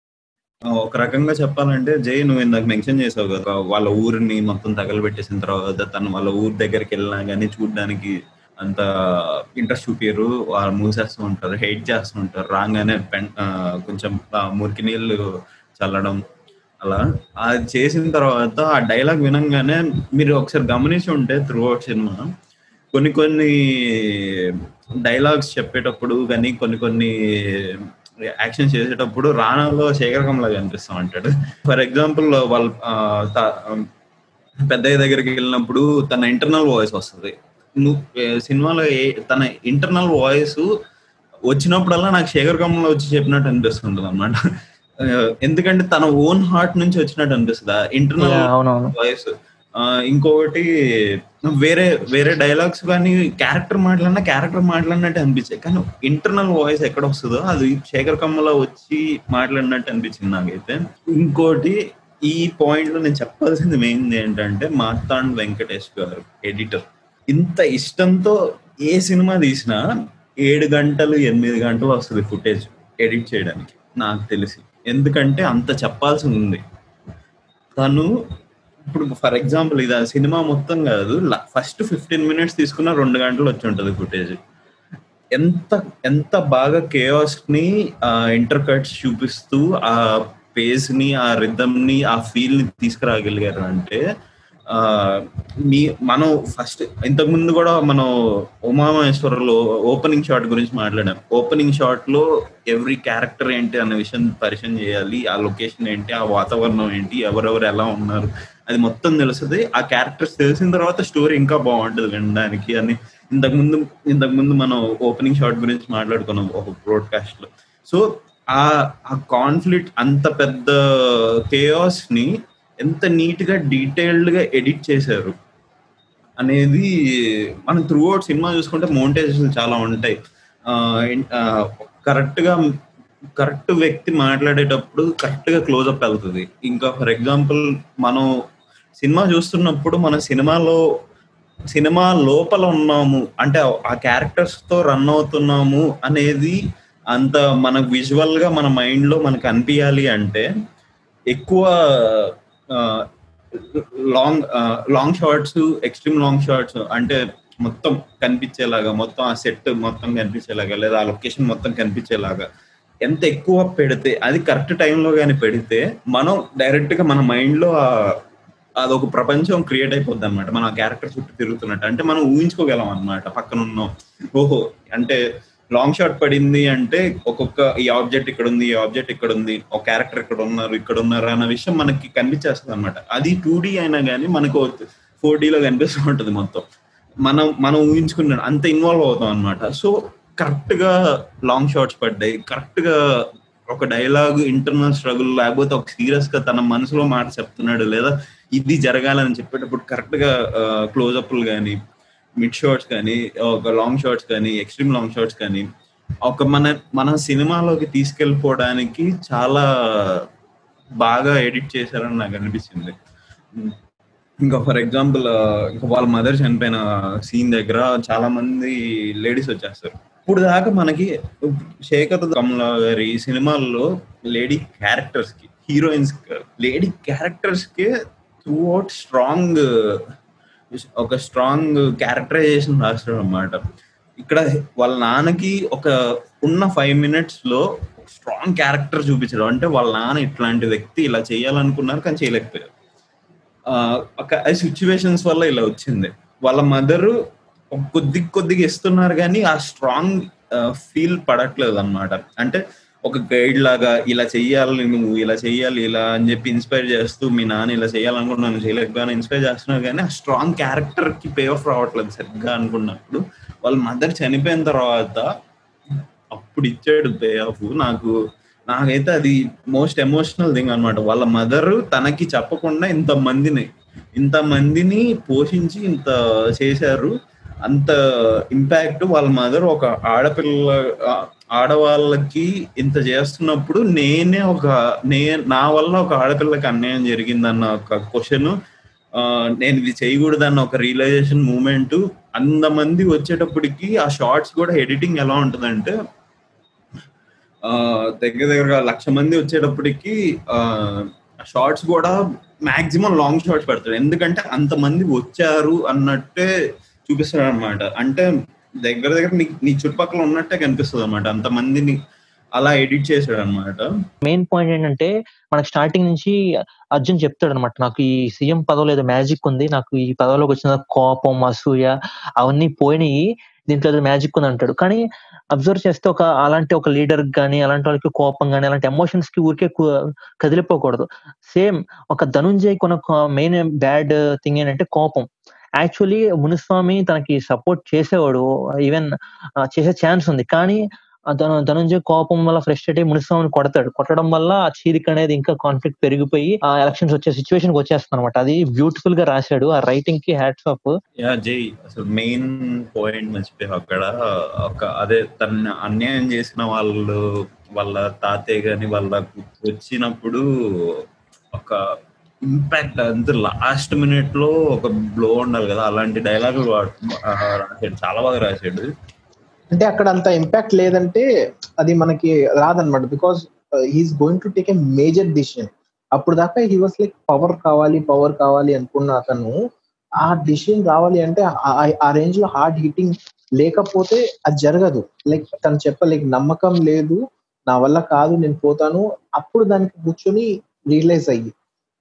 ఒక రకంగా చెప్పాలంటే జై నువ్వు ఇందాక మెన్షన్ చేసావు కదా వాళ్ళ ఊరిని మొత్తం తగలబెట్టేసిన తర్వాత తను వాళ్ళ ఊరి దగ్గరికి వెళ్ళినా కానీ చూడడానికి అంత ఇంట్రెస్ట్ చూపారు వాళ్ళు మూసేస్తూ ఉంటారు హెయిట్ చేస్తూ ఉంటారు రాగానే పెన్ ఆ, కొంచెం ఆ, మురికి నీళ్ళు చల్లడం అలా అది చేసిన తర్వాత ఆ డైలాగ్ వినంగానే మీరు ఒకసారి గమనించి ఉంటే త్రూ అవుట్ సినిమా కొన్ని కొన్ని డైలాగ్స్ చెప్పేటప్పుడు కానీ కొన్ని కొన్ని యాక్షన్ చేసేటప్పుడు రానాలో శేఖర్ కమలా కనిపిస్తా ఉంటాడు ఫర్ ఎగ్జాంపుల్ వాళ్ళ ఆ, త- పెద్దయ్య దగ్గరికి వెళ్ళినప్పుడు తన ఇంటర్నల్ వాయిస్ వస్తుంది నువ్వు ఏ, సినిమాలో ఏ- తన ఇంటర్నల్ వాయిస్ వచ్చినప్పుడల్లా నాకు శేఖర్ కమల వచ్చి చెప్పినట్టు అనిపిస్తుంటుంది అనమాట ఎందుకంటే తన ఓన్ హార్ట్ నుంచి వచ్చినట్టు అనిపిస్తుంది ఇంటర్నల్ Yeah, అవునవును వాయిస్ ఇంకొకటి వేరే వేరే డైలాగ్స్ కానీ క్యారెక్టర్ మాట్లాడినా క్యారెక్టర్ మాట్లాడినట్టు అనిపించాయి కానీ ఇంటర్నల్ వాయిస్ ఎక్కడ వస్తుందో అది శేఖర్ కమ్మలో వచ్చి మాట్లాడినట్టు అనిపించింది నాకైతే ఇంకోటి ఈ పాయింట్ లో నేను చెప్పాల్సింది మెయిన్ ఏంటంటే మార్తాండ్ వెంకటేష్ గారు ఎడిటర్ ఇంత ఇష్టంతో ఏ సినిమా తీసినా ఏడు గంటలు ఎనిమిది గంటలు వస్తుంది ఫుటేజ్ ఎడిట్ చేయడానికి నాకు తెలిసి ఎందుకంటే అంత చెప్పాల్సి ఉంది తను ఇప్పుడు ఫర్ ఎగ్జాంపుల్ ఇది ఆ సినిమా మొత్తం కాదు ఫస్ట్ ఫిఫ్టీన్ మినిట్స్ తీసుకున్న రెండు గంటలు వచ్చి ఉంటది ఫుటేజ్ ఎంత ఎంత బాగా కేఆస్ ని ఇంటర్ కట్స్ చూపిస్తూ ఆ పేస్ ని ఆ రిథమ్ ని ఆ ఫీల్ ని తీసుకురాగలిగారు అంటే ఆ, మీ మనం ఫస్ట్ ఇంతకు ముందు కూడా మనం ఉమామహేశ్వరలో ఓపెనింగ్ షాట్ గురించి మాట్లాడాం ఓపెనింగ్ షాట్ లో ఎవ్రీ క్యారెక్టర్ ఏంటి అన్న విషయం పరిచయం చేయాలి ఆ లొకేషన్ ఏంటి ఆ వాతావరణం ఏంటి ఎవరెవరు ఎలా ఉన్నారు అది మొత్తం తెలుస్తుంది ఆ క్యారెక్టర్స్ తెలిసిన తర్వాత స్టోరీ ఇంకా బాగుంటుంది వినడానికి అని ఇంతకు ముందు ఇంతకు ముందు మనం ఓపెనింగ్ షాట్ గురించి మాట్లాడుకున్నాం ఒక బ్రాడ్కాస్ట్ లో సో ఆ ఆ కాన్ఫ్లిక్ట్ అంత పెద్ద కేయాస్ ని ఎంత నీట్ గా డీటెయిల్డ్ గా ఎడిట్ చేశారు అనేది మనం త్రూ అవుట్ సినిమా చూసుకుంటే మౌంటేజెస్ చాలా ఉంటాయి కరెక్ట్ గా కరెక్ట్ వ్యక్తి మాట్లాడేటప్పుడు కరెక్ట్ గా క్లోజ్అప్ వెళ్తుంది ఇంకా ఫర్ ఎగ్జాంపుల్ మనం సినిమా చూస్తున్నప్పుడు మన సినిమాలో సినిమా లోపల ఉన్నాము అంటే ఆ క్యారెక్టర్స్ తో రన్ అవుతున్నాము అనేది అంత మనకు విజువల్ గా మన మైండ్ లో మనకు అనిపించాలి అంటే ఎక్కువ long long shorts extreme long shorts అంటే మొత్తం కనిపించేలాగా మొత్తం ఆ సెట్ మొత్తం కనిపించేలాగా లేదా ఆ లొకేషన్ మొత్తం కనిపించేలాగా ఎంత ఎక్కువ పెడితే అది కరెక్ట్ టైంలో కానీ పెడితే మనం డైరెక్ట్ గా మన మైండ్ లో ఆ- అదొక ప్రపంచం క్రియేట్ అయిపోద్ది అనమాట మనం ఆ క్యారెక్టర్ చుట్టూ తిరుగుతున్నట్టు అంటే మనం ఊహించుకోగలం అనమాట పక్కన ఉన్నాం ఓహో అంటే లాంగ్ షాట్ పడింది అంటే ఒక్కొక్క ఈ ఆబ్జెక్ట్ ఇక్కడ ఉంది ఈ ఆబ్జెక్ట్ ఇక్కడ ఉంది ఒక క్యారెక్టర్ ఇక్కడ ఉన్నారు ఇక్కడ ఉన్నారు అన్న విషయం మనకి కనిపించేస్తుంది అనమాట అది టూ డి అయినా కానీ మనకు ఫోర్ లో కనిపిస్తూ ఉంటుంది మొత్తం మనం మనం ఊహించుకున్న అంత ఇన్వాల్వ్ అవుతాం అనమాట సో కరెక్ట్ గా లాంగ్ షాట్స్ పడ్డాయి కరెక్ట్ గా ఒక డైలాగ్ ఇంటర్నల్ స్ట్రగుల్ లేకపోతే ఒక సీరియస్ గా తన మనసులో మాట చెప్తున్నాడు లేదా ఇది జరగాలని చెప్పేటప్పుడు కరెక్ట్ గా క్లోజ్అప్లు కానీ మిడ్ షార్ట్స్ కానీ ఒక లాంగ్ షార్ట్స్ కానీ ఎక్స్ట్రీమ్ లాంగ్ షార్ట్స్ కానీ ఒక మన మన సినిమాలోకి తీసుకెళ్ళిపోవడానికి చాలా బాగా ఎడిట్ చేశారని నాకు అనిపించింది ఇంకా ఫర్ ఎగ్జాంపుల్ ఇంకా వాళ్ళ మదర్ చనిపోయిన సీన్ దగ్గర చాలా మంది లేడీస్ వచ్చేస్తారు ఇప్పుడు దాకా మనకి శేఖర్ కమల గారి సినిమాల్లో లేడీ క్యారెక్టర్స్ కి హీరోయిన్స్ లేడీ క్యారెక్టర్స్ కి త్రూ అవుట్ స్ట్రాంగ్ ఒక స్ట్రాంగ్ క్యారెక్టరైజేషన్ రాస్తాడు అనమాట ఇక్కడ వాళ్ళ నాన్నకి ఒక ఉన్న ఫైవ్ మినిట్స్ లో స్ట్రాంగ్ క్యారెక్టర్ చూపించడం అంటే వాళ్ళ నాన్న ఇట్లాంటి వ్యక్తి ఇలా చేయాలనుకున్నారు కానీ చేయలేకపోయారు ఒక సిచ్యువేషన్స్ వల్ల ఇలా వచ్చింది వాళ్ళ మదర్ కొద్ది కొద్దిగా ఇస్తున్నారు కానీ ఆ స్ట్రాంగ్ ఫీల్ పడట్లేదు అనమాట అంటే ఒక గైడ్ లాగా ఇలా చెయ్యాలి నువ్వు ఇలా చెయ్యాలి ఇలా అని చెప్పి ఇన్స్పైర్ చేస్తూ మీ నాన్న ఇలా చేయాలనుకుంటున్నాను చేయలేకపోయినా ఇన్స్పైర్ చేస్తున్నారు కానీ ఆ స్ట్రాంగ్ క్యారెక్టర్ కి పే ఆఫ్ రావట్లేదు సరిగ్గా అనుకున్నప్పుడు వాళ్ళ మదర్ చనిపోయిన తర్వాత అప్పుడు ఇచ్చాడు పే ఆఫ్ నాకు నాకైతే అది మోస్ట్ ఎమోషనల్ థింగ్ అనమాట వాళ్ళ మదర్ తనకి చెప్పకుండా ఇంత మందిని ఇంత మందిని పోషించి ఇంత చేశారు అంత ఇంపాక్ట్ వాళ్ళ మదర్ ఒక ఆడపిల్ల ఆడవాళ్ళకి ఇంత చేస్తున్నప్పుడు నేనే ఒక నే నా వల్ల ఒక ఆడపిల్లకి అన్యాయం జరిగిందన్న ఒక క్వశ్చన్ నేను ఇది చేయకూడదన్న ఒక రియలైజేషన్ మూమెంట్ అంతమంది వచ్చేటప్పటికి ఆ షార్ట్స్ కూడా ఎడిటింగ్ ఎలా ఉంటుందంటే దగ్గర దగ్గర లక్ష మంది వచ్చేటప్పటికి షార్ట్స్ కూడా మాక్సిమం లాంగ్ షార్ట్స్ పెడతాడు ఎందుకంటే అంతమంది వచ్చారు అన్నట్టే చూపిస్తాడు అనమాట అంటే దగ్గర దగ్గర నీ నీ చుట్టుపక్కల ఉన్నట్టే కనిపిస్తుంది అనమాట అంతమందిని అలా ఎడిట్ చేశాడు అనమాట మెయిన్ పాయింట్ ఏంటంటే మనకి స్టార్టింగ్ నుంచి అర్జున్ చెప్తాడు అనమాట నాకు ఈ సీఎం పదవిలో ఏదో మ్యాజిక్ ఉంది నాకు ఈ పదవిలోకి వచ్చిన కోపం అసూయ అవన్నీ పోయినాయి దీంట్లో ఏదో మ్యాజిక్ ఉంది అంటాడు కానీ అబ్జర్వ్ చేస్తే ఒక అలాంటి ఒక లీడర్ కానీ అలాంటి వాళ్ళకి కోపం కానీ అలాంటి ఎమోషన్స్ కి ఊరికే కదిలిపోకూడదు సేమ్ ఒక ధనుంజయ్ కొన మెయిన్ బ్యాడ్ థింగ్ ఏంటంటే కోపం యాక్చువల్లీ మునిస్వామి తనకి సపోర్ట్ చేసేవాడు ఈవెన్ చేసే ఛాన్స్ ఉంది కానీ తను ధనుంజయ్ కోపం వల్ల ఫ్రస్ట్రేట్ అయ్యి మునిస్వామిని కొడతాడు కొట్టడం వల్ల ఆ చీరిక అనేది ఇంకా కాన్ఫ్లిక్ట్ పెరిగిపోయి ఆ ఎలక్షన్స్ వచ్చే సిచ్యువేషన్ వచ్చేస్తుంది అనమాట అది బ్యూటిఫుల్ గా రాశాడు ఆ రైటింగ్ కి హ్యాట్స్ ఆఫ్ యా జై అసలు మెయిన్ పాయింట్ మర్చిపోయావు అక్కడ ఒక అదే తన అన్యాయం చేసిన వాళ్ళు వాళ్ళ తాతయ్య గాని వాళ్ళ వచ్చినప్పుడు ఒక ఇంపాక్ట్ అంత లాస్ట్ మినిట్ లో ఒక బ్లో ఉండాలి కదా అలాంటి డైలాగులు రాశాడు చాలా బాగా రాశాడు అంటే అక్కడ అంత ఇంపాక్ట్ లేదంటే అది మనకి రాదనమాట because he is going to take a major decision అప్పుడు దాకా హీ వాస్ లైక్ పవర్ కావాలి పవర్ కావాలి అనుకున్న అతను ఆ డిసిషన్ రావాలి అంటే ఆ రేంజ్ లో హార్డ్ హిట్టింగ్ లేకపోతే అది జరగదు లైక్ తను చెప్ప లైక్ నమ్మకం లేదు నా వల్ల కాదు నేను పోతాను అప్పుడు దానికి కూర్చొని రియలైజ్ అయ్యి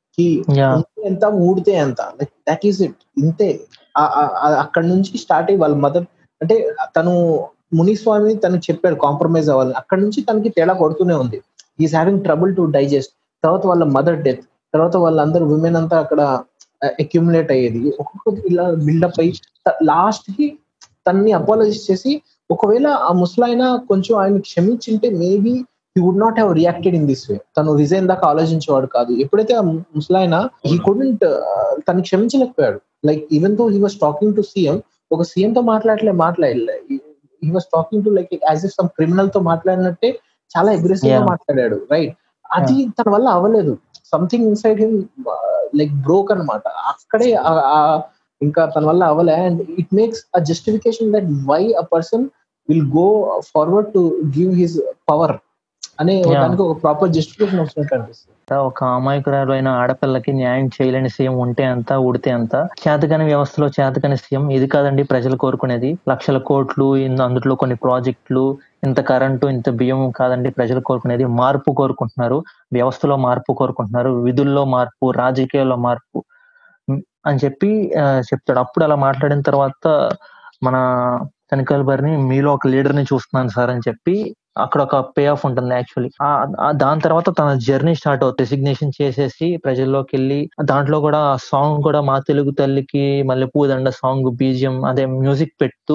ఎంత ఊడితే ఎంత లైక్ దట్ ఈస్ ఇట్ ఇంతే అక్కడ నుంచి స్టార్ట్ అయ్యి వాళ్ళ మదర్ అంటే తను మునిస్వామి తను చెప్పాడు కాంప్రమైజ్ అవ్వాలని అక్కడ నుంచి తనకి తేడా కొడుతూనే ఉంది is having trouble to digest తర్వాత వాళ్ళ మదర్ డెత్ తర్వాత వాళ్ళందరూ విమెన్ అంతా అక్కడ అక్యుములేట్ అయ్యేది ఒక్కొక్కటి ఇలా బిల్డప్ అయ్యి లాస్ట్ కి తన్ని అపాలజైజ్ చేసి ఒకవేళ ఆ ముసలాయన కొంచెం ఆయన క్షమించింటే maybe he would not have reacted in this way తను రిజైన్ దాకా ఆలోచించేవాడు కాదు ఎప్పుడైతే ఆ ముసలాయన హీ కుడెంట్ తను క్షమించలేకపోయాడు like even though he was talking to CM ఒక సీఎం తో మాట్లాడలే మాట్లాడలే he was talking to like as if some criminal తో మాట్లాడినట్టే చాలా అగ్రెసివ్ గా మాట్లాడాడు రైట్ అది తన వల్ల అవ్వలేదు something inside him like broke అనమాట అక్కడే ఇంకా తన వల్ల అవ్వలే and it makes a justification that why a person will go forward to give his power అనే దానికి ఒక ప్రాపర్ జస్టిఫికేషన్ వచ్చినట్టు అనిపిస్తుంది ఒక అమాయకురాలు అయిన ఆడపిల్లకి న్యాయం చేయలేని సీఎం ఉంటే అంత ఉడితే అంత చేతకని వ్యవస్థలో చేతకని సీఎం ఇది కాదండి ప్రజలు కోరుకునేది లక్షల కోట్లు అందులో కొన్ని ప్రాజెక్టులు ఇంత కరెంటు ఇంత బియ్యం కాదండి ప్రజలు కోరుకునేది మార్పు కోరుకుంటున్నారు వ్యవస్థలో మార్పు కోరుకుంటున్నారు విధుల్లో మార్పు రాజకీయాల్లో మార్పు అని చెప్పి చెప్తాడు అప్పుడు అలా మాట్లాడిన తర్వాత మన తనికల్ బరిని మీలో ఒక లీడర్ ని చూస్తున్నాను సార్ అని చెప్పి అక్కడ ఒక పే ఆఫ్ ఉంటుంది యాక్చువల్లీ దాని తర్వాత తన జర్నీ స్టార్ట్ అవుతుంది రెసిగ్నేషన్ చేసేసి ప్రజల్లోకి వెళ్ళి దాంట్లో కూడా సాంగ్ కూడా మా తెలుగు తల్లికి మల్లెపూ దండ సాంగ్ బీజియం అదే మ్యూజిక్ పెడుతూ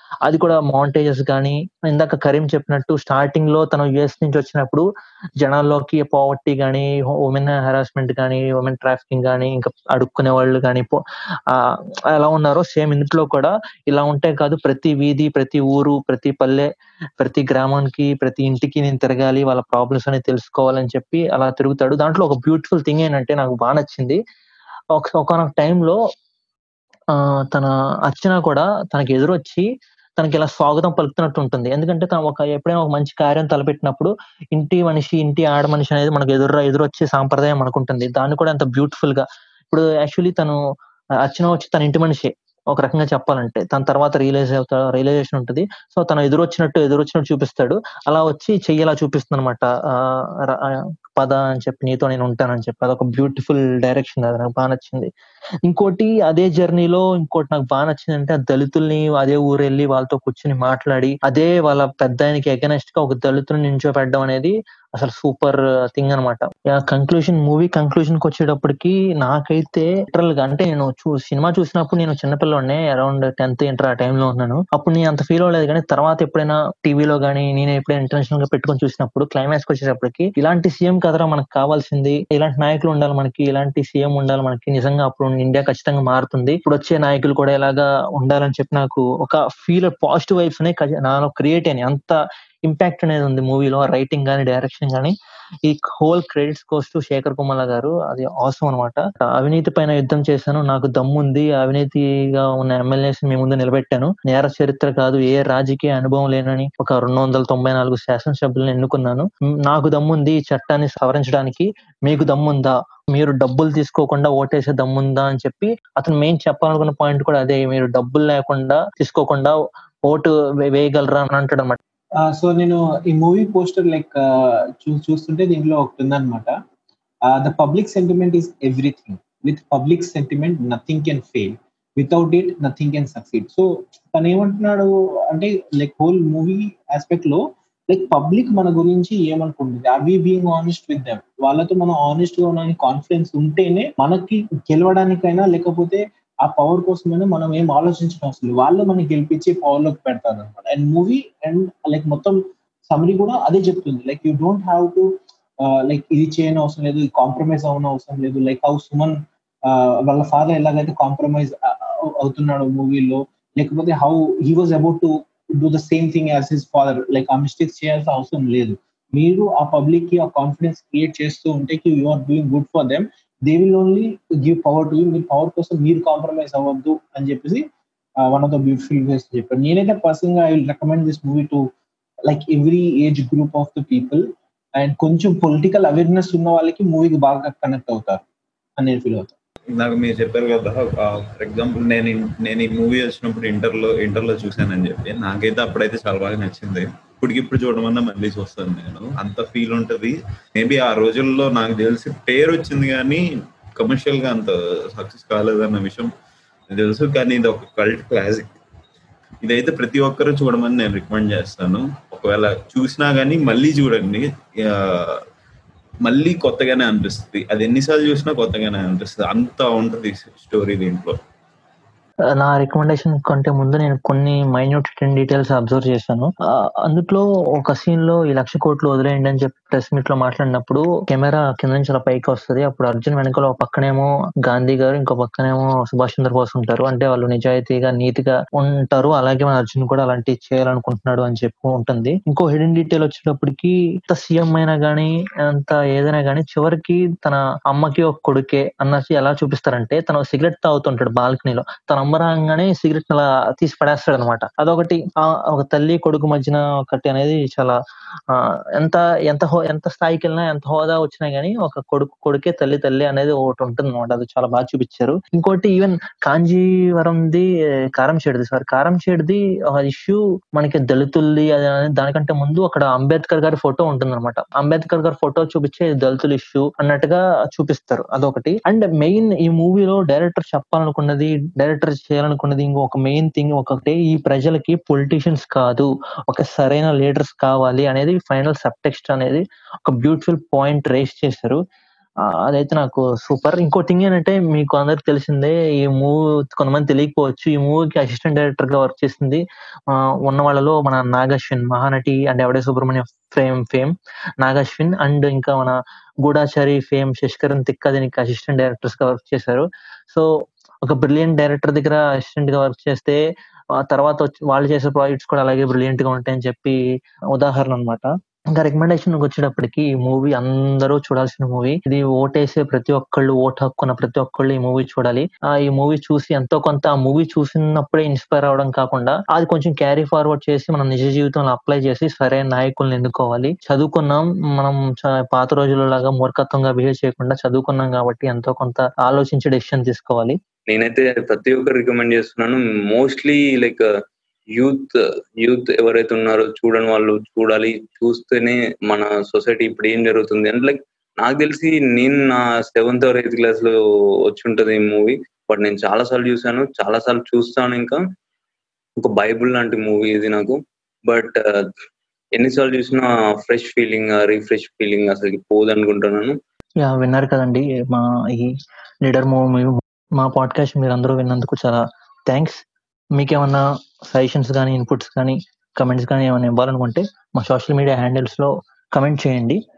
అది కూడా మౌంటేజెస్ కానీ ఇందాక కరీం చెప్పినట్టు స్టార్టింగ్ లో తను యుఎస్ నుంచి వచ్చినప్పుడు జనాల్లోకి పావర్టీ కానీ ఉమెన్ హెరాస్మెంట్ కానీ ఉమెన్ ట్రాఫికింగ్ కానీ ఇంకా అడుక్కునే వాళ్ళు కానీ ఎలా ఉన్నారో సేమ్ ఇంట్లో కూడా ఇలా ఉంటే కాదు ప్రతి వీధి ప్రతి ఊరు ప్రతి పల్లె ప్రతి గ్రామానికి ప్రతి ఇంటికి నేను తిరగాలి వాళ్ళ ప్రాబ్లమ్స్ అని తెలుసుకోవాలని చెప్పి అలా తిరుగుతాడు దాంట్లో ఒక బ్యూటిఫుల్ థింగ్ ఏంటంటే నాకు బాగా నచ్చింది ఒక ఒకనొక టైంలో ఆ తన అర్చన కూడా తనకి ఎదురొచ్చి తనకి ఇలా స్వాగతం పలుకుతున్నట్టు ఉంటుంది ఎందుకంటే తను ఒక ఎప్పుడైనా ఒక మంచి కార్యం తలపెట్టినప్పుడు ఇంటి మనిషి ఇంటి ఆడ మనిషి అనేది మనకు ఎదురు ఎదురొచ్చే సాంప్రదాయం అనుకుంటుంది దాన్ని కూడా ఎంత బ్యూటిఫుల్ గా ఇప్పుడు యాక్చువల్లీ తను అర్చన వచ్చి తన ఇంటి మనిషి ఒక రకంగా చెప్పాలంటే తన తర్వాత రియలైజ్ అవుతా రియలైజేషన్ ఉంటుంది సో తను ఎదురొచ్చినట్టు ఎదురొచ్చినట్టు చూపిస్తాడు అలా వచ్చి చెయ్యేలా చూపిస్తుంది అనమాట పద అని చెప్పి నీతో నేను ఉంటానని చెప్పి అదొక బ్యూటిఫుల్ డైరెక్షన్ అది నాకు బాగా నచ్చింది ఇంకోటి అదే జర్నీలో ఇంకోటి నాకు బాగా నచ్చింది అంటే ఆ దళితుల్ని అదే ఊరు వెళ్ళి వాళ్ళతో కూర్చుని మాట్లాడి అదే వాళ్ళ పెద్ద ఆయనకి ఎగనెస్ట్ గా ఒక దళితుని నించోపెట్టడం అనేది అసలు సూపర్ థింగ్ అనమాట కంక్లూజన్ మూవీ కంక్లూజన్ కి వచ్చేటప్పటికి నాకైతే లిటరల్ గా అంటే నేను చూ సినిమా చూసినప్పుడు నేను చిన్నపిల్లనే అరౌండ్ టెన్త్ ఇంటర్ ఆ టైంలో ఉన్నాను అప్పుడు నేను అంత ఫీల్ అవ్వలేదు కానీ తర్వాత ఎప్పుడైనా టీవీలో కానీ నేను ఎప్పుడైనా ఇంటర్నేషనల్ గా పెట్టుకొని చూసినప్పుడు క్లైమాక్స్ వచ్చేటప్పటికి ఇలాంటి సీఎం కదరా మనకు కావాల్సింది ఇలాంటి నాయకులు ఉండాలి మనకి ఇలాంటి సీఎం ఉండాలి మనకి నిజంగా అప్పుడు ఇండియా ఖచ్చితంగా మారుతుంది ఇప్పుడు వచ్చే నాయకులు కూడా ఇలాగా ఉండాలని చెప్పి నాకు ఒక ఫీల్ పాజిటివ్ వైబ్స్ నే నాలో క్రియేట్ అయినాయి అంత ఇంపాక్ట్ అనేది ఉంది మూవీలో రైటింగ్ కానీ డైరెక్షన్ కానీ ఈ whole credits goes to Sekhar Kammula గారు అది అవసరం అనమాట అవినీతి పైన యుద్ధం చేశాను నాకు దమ్ముంది అవినీతిగా ఉన్న ఎమ్మెల్యేస్ మీ ముందు నిలబెట్టాను నేర చరిత్ర కాదు ఏ రాజకీయ అనుభవం లేనని ఒక రెండు వందల తొంభై నాలుగు శాసనసభ్యులను ఎన్నుకున్నాను నాకు దమ్ముంది ఈ చట్టాన్ని సవరించడానికి మీకు దమ్ముందా మీరు డబ్బులు తీసుకోకుండా ఓటేసే దమ్ముందా అని చెప్పి అతను మెయిన్ చెప్పాలనుకున్న పాయింట్ కూడా అదే మీరు డబ్బులు లేకుండా తీసుకోకుండా ఓటు వేయగలరా అని అంటాడు అనమాట సో నేను ఈ మూవీ పోస్టర్ లైక్ చూస్తుంటే దీంట్లో ఒకటి ఉందన్నమాట the public sentiment is everything with public sentiment nothing can fail without it nothing can succeed so తను ఏమంటున్నాడు అంటే లైక్ హోల్ మూవీ ఆస్పెక్ట్ లో లైక్ పబ్లిక్ మన గురించి ఏమనుకుంటుంది are we being honest with them వాళ్ళతో మనం ఆనెస్ట్ గా ఉన్న కాన్ఫిడెన్స్ ఉంటేనే మనకి గెలవడానికైనా లేకపోతే ఆ పవర్ కోసమైనా మనం ఏం ఆలోచించడం అవసరం వాళ్ళు మనకి గెలిపించి పవర్ లోకి పెడతారు అనమాట అండ్ మూవీ అండ్ లైక్ మొత్తం సమరీ కూడా అదే చెప్తుంది like you don't have to like ఇది చేయని అవసరం లేదు కాంప్రమైజ్ అవ్వని అవసరం లేదు లైక్ హౌ సుమన్ వాళ్ళ ఫాదర్ ఎలాగైతే కాంప్రమైజ్ అవుతున్నాడు మూవీలో లేకపోతే how he was about to do the same thing as his father like ఆ మిస్టేక్స్ చేయాల్సిన అవసరం లేదు మీరు ఆ పబ్లిక్ కి ఆ కాన్ఫిడెన్స్ క్రియేట్ చేస్తూ ఉంటే you are doing good for them they will only give power to you మీరు పవర్ కోసం మీరు కాంప్రమైజ్ అవ్వద్దు అని చెప్పేసి one of the beautiful ways చెప్పారు నేనైతే పర్సనల్ గా I will recommend this movie to like every age group of the people and కొంచెం పొలిటికల్ అవేర్నెస్ ఉన్న వాళ్ళకి మూవీకి బాగా కనెక్ట్ అవుతారు అని నేను ఫీల్ అవుతాను నాకు మీరు చెప్పారు కదా ఫర్ ఎగ్జాంపుల్ నేను నేను ఈ మూవీ వచ్చినప్పుడు ఇంటర్లో ఇంటర్లో చూసానని చెప్పి నాకైతే అప్పుడైతే చాలా బాగా నచ్చింది ఇప్పటికిప్పుడు చూడడం వల్ల మళ్ళీ చూస్తాను నేను అంత ఫీల్ ఉంటది మేబీ ఆ రోజుల్లో నాకు తెలిసి పేరు వచ్చింది కానీ కమర్షియల్ గా అంత సక్సెస్ కాలేదన్న విషయం తెలుసు కానీ ఇది ఒక కల్ట్ క్లాసిక్ ఇదైతే ప్రతి ఒక్కరూ చూడమని నేను రికమెండ్ చేస్తాను ఒకవేళ చూసినా కానీ మళ్ళీ చూడండి మళ్ళీ కొత్తగానే అనిపిస్తుంది అది ఎన్నిసార్లు చూసినా కొత్తగానే అనిపిస్తుంది అంత ఉంటది స్టోరీ దీంట్లో నా రికమెండేషన్ కంటే ముందు నేను కొన్ని మైన్యూట్ టెన్ డీటెయిల్స్ అబ్జర్వ్ చేశాను అందులో ఒక సీన్ లో ఈ లక్ష కోట్లు వదిలేయండి అని చెప్పి ప్రెస్ మీట్ లో మాట్లాడినప్పుడు కెమెరా కింద నుంచి అలా పైకి వస్తుంది అప్పుడు అర్జున్ వెనకాల ఒక పక్కనేమో గాంధీ గారు ఇంకో పక్కనేమో సుభాష్ చంద్రబోస్ ఉంటారు అంటే వాళ్ళు నిజాయితీగా నీతిగా ఉంటారు అలాగే మన అర్జున్ కూడా అలాంటి చేయాలనుకుంటున్నాడు అని చెప్పి ఉంటుంది ఇంకో హిడెన్ డీటెయిల్ వచ్చేటప్పటికి ఎంత సీఎం అయినా గానీ అంత ఏదైనా గానీ చివరికి తన అమ్మకి ఒక కొడుకే అన్నసి ఎలా చూపిస్తారంటే తను సిగరెట్ తాగుతుంటాడు బాల్కనీలో తన అమ్మ రాగానే సిగరెట్ అలా తీసి పడేస్తాడు అనమాట అదొకటి ఒక తల్లి కొడుకు మధ్యన ఒకటి అనేది చాలా ఎంత ఎంత ఎంత స్థాయికి వెళ్ళినా ఎంత హోదా వచ్చినా గానీ ఒక కొడుకు కొడుకే తల్లి తల్లి అనేది ఒకటి ఉంటుంది అనమాట అది చాలా బాగా చూపించారు ఇంకోటి ఈవెన్ కాంజీవరంది కారం షేడ్ది సార్ కారం షేడ్ది ఒక ఇష్యూ మనకి దళితుల్ది దానికంటే ముందు అక్కడ అంబేద్కర్ గారి ఫోటో ఉంటుంది అనమాట అంబేద్కర్ గారి ఫోటో చూపించే దళితుల ఇష్యూ అన్నట్టుగా చూపిస్తారు అదొకటి అండ్ మెయిన్ ఈ మూవీలో డైరెక్టర్ చెప్పాలనుకున్నది డైరెక్టర్ చేయాలనుకున్నది ఇంకొక మెయిన్ థింగ్ ఒకటే ఈ ప్రజలకి పొలిటీషియన్స్ కాదు ఒక సరైన లీడర్స్ కావాలి అనేది ఫైనల్ సబ్ టెక్స్ట్ అనేది ఒక బ్యూటిఫుల్ పాయింట్ రేస్ చేశారు ఆ, అదైతే నాకు సూపర్ ఇంకో థింగ్ ఏంటంటే మీకు అందరికి తెలిసిందే ఈ మూవీ కొంతమంది తెలియకపోవచ్చు ఈ మూవీకి అసిస్టెంట్ డైరెక్టర్ గా వర్క్ చేసింది ఆ, ఉన్న వాళ్ళలో మన Nag Ashwin Mahanati and Yevade Subramanyam fame fame Nag Ashwin and ఇంకా మన గూఢాచారి ఫేమ్ శశికరణ్ తిక్క దీనికి అసిస్టెంట్ డైరెక్టర్స్ గా వర్క్ చేశారు సో ఒక బ్రిలియంట్ డైరెక్టర్ దగ్గర అసిస్టెంట్ గా వర్క్ చేస్తే ఆ తర్వాత వచ్చి వాళ్ళు చేసే ప్రాజెక్ట్స్ కూడా అలాగే బ్రిలియంట్ గా ఉంటాయని చెప్పి ఉదాహరణ అన్నమాట ఇంకా రికమెండేషన్ వచ్చేటప్పటికి ఈ మూవీ అందరూ చూడాల్సిన మూవీ ఇది ఓటేసే ప్రతి ఒక్కళ్ళు ఓటు హక్కున్న ప్రతి ఒక్కళ్ళు ఈ మూవీ చూడాలి ఆ ఈ మూవీ చూసి ఎంతో కొంత ఆ మూవీ చూసినప్పుడే ఇన్స్పైర్ అవడం కాకుండా అది కొంచెం క్యారీ ఫార్వర్డ్ చేసి మనం నిజ జీవితంలో అప్లై చేసి సరైన నాయకుల్ని ఎన్నుకోవాలి చదువుకున్నాం మనం చ- పాత రోజులలాగా మూర్ఖత్వంగా బిహేవ్ చేయకుండా చదువుకున్నాం కాబట్టి ఎంతో కొంత ఆలోచించి డెసిషన్ తీసుకోవాలి నేనైతే ప్రతి ఒక్కరు రికమెండ్ చేస్తున్నాను మోస్ట్లీ లైక్ యూత్ యూత్ ఎవరైతే ఉన్నారో చూడని వాళ్ళు చూడాలి చూస్తేనే మన సొసైటీ ఇప్పుడు ఏం జరుగుతుంది అంటే లైక్ నాకు తెలిసి నేను నా సెవెంత్ ఆర్ ఎయిత్ క్లాస్ లో వచ్చి ఉంటది ఈ మూవీ బట్ నేను చాలా సార్లు చూసాను చాలా సార్లు చూస్తాను ఇంకా ఒక బైబుల్ లాంటి మూవీ ఇది నాకు బట్ ఎన్నిసార్లు చూసినా ఫ్రెష్ ఫీలింగ్ రిఫ్రెష్ ఫీలింగ్ అసలు పోదు అనుకుంటున్నాను యా విన్నారు కదండి మా ఈ లీడర్ మూవీ మా పాడ్కాస్ట్ మీరు అందరూ విన్నందుకు చాలా థ్యాంక్స్ మీకేమన్నా సజెషన్స్ కానీ ఇన్పుట్స్ కానీ కమెంట్స్ కానీ ఏమైనా ఇవ్వాలనుకుంటే మా సోషల్ మీడియా హ్యాండిల్స్ లో కమెంట్ చేయండి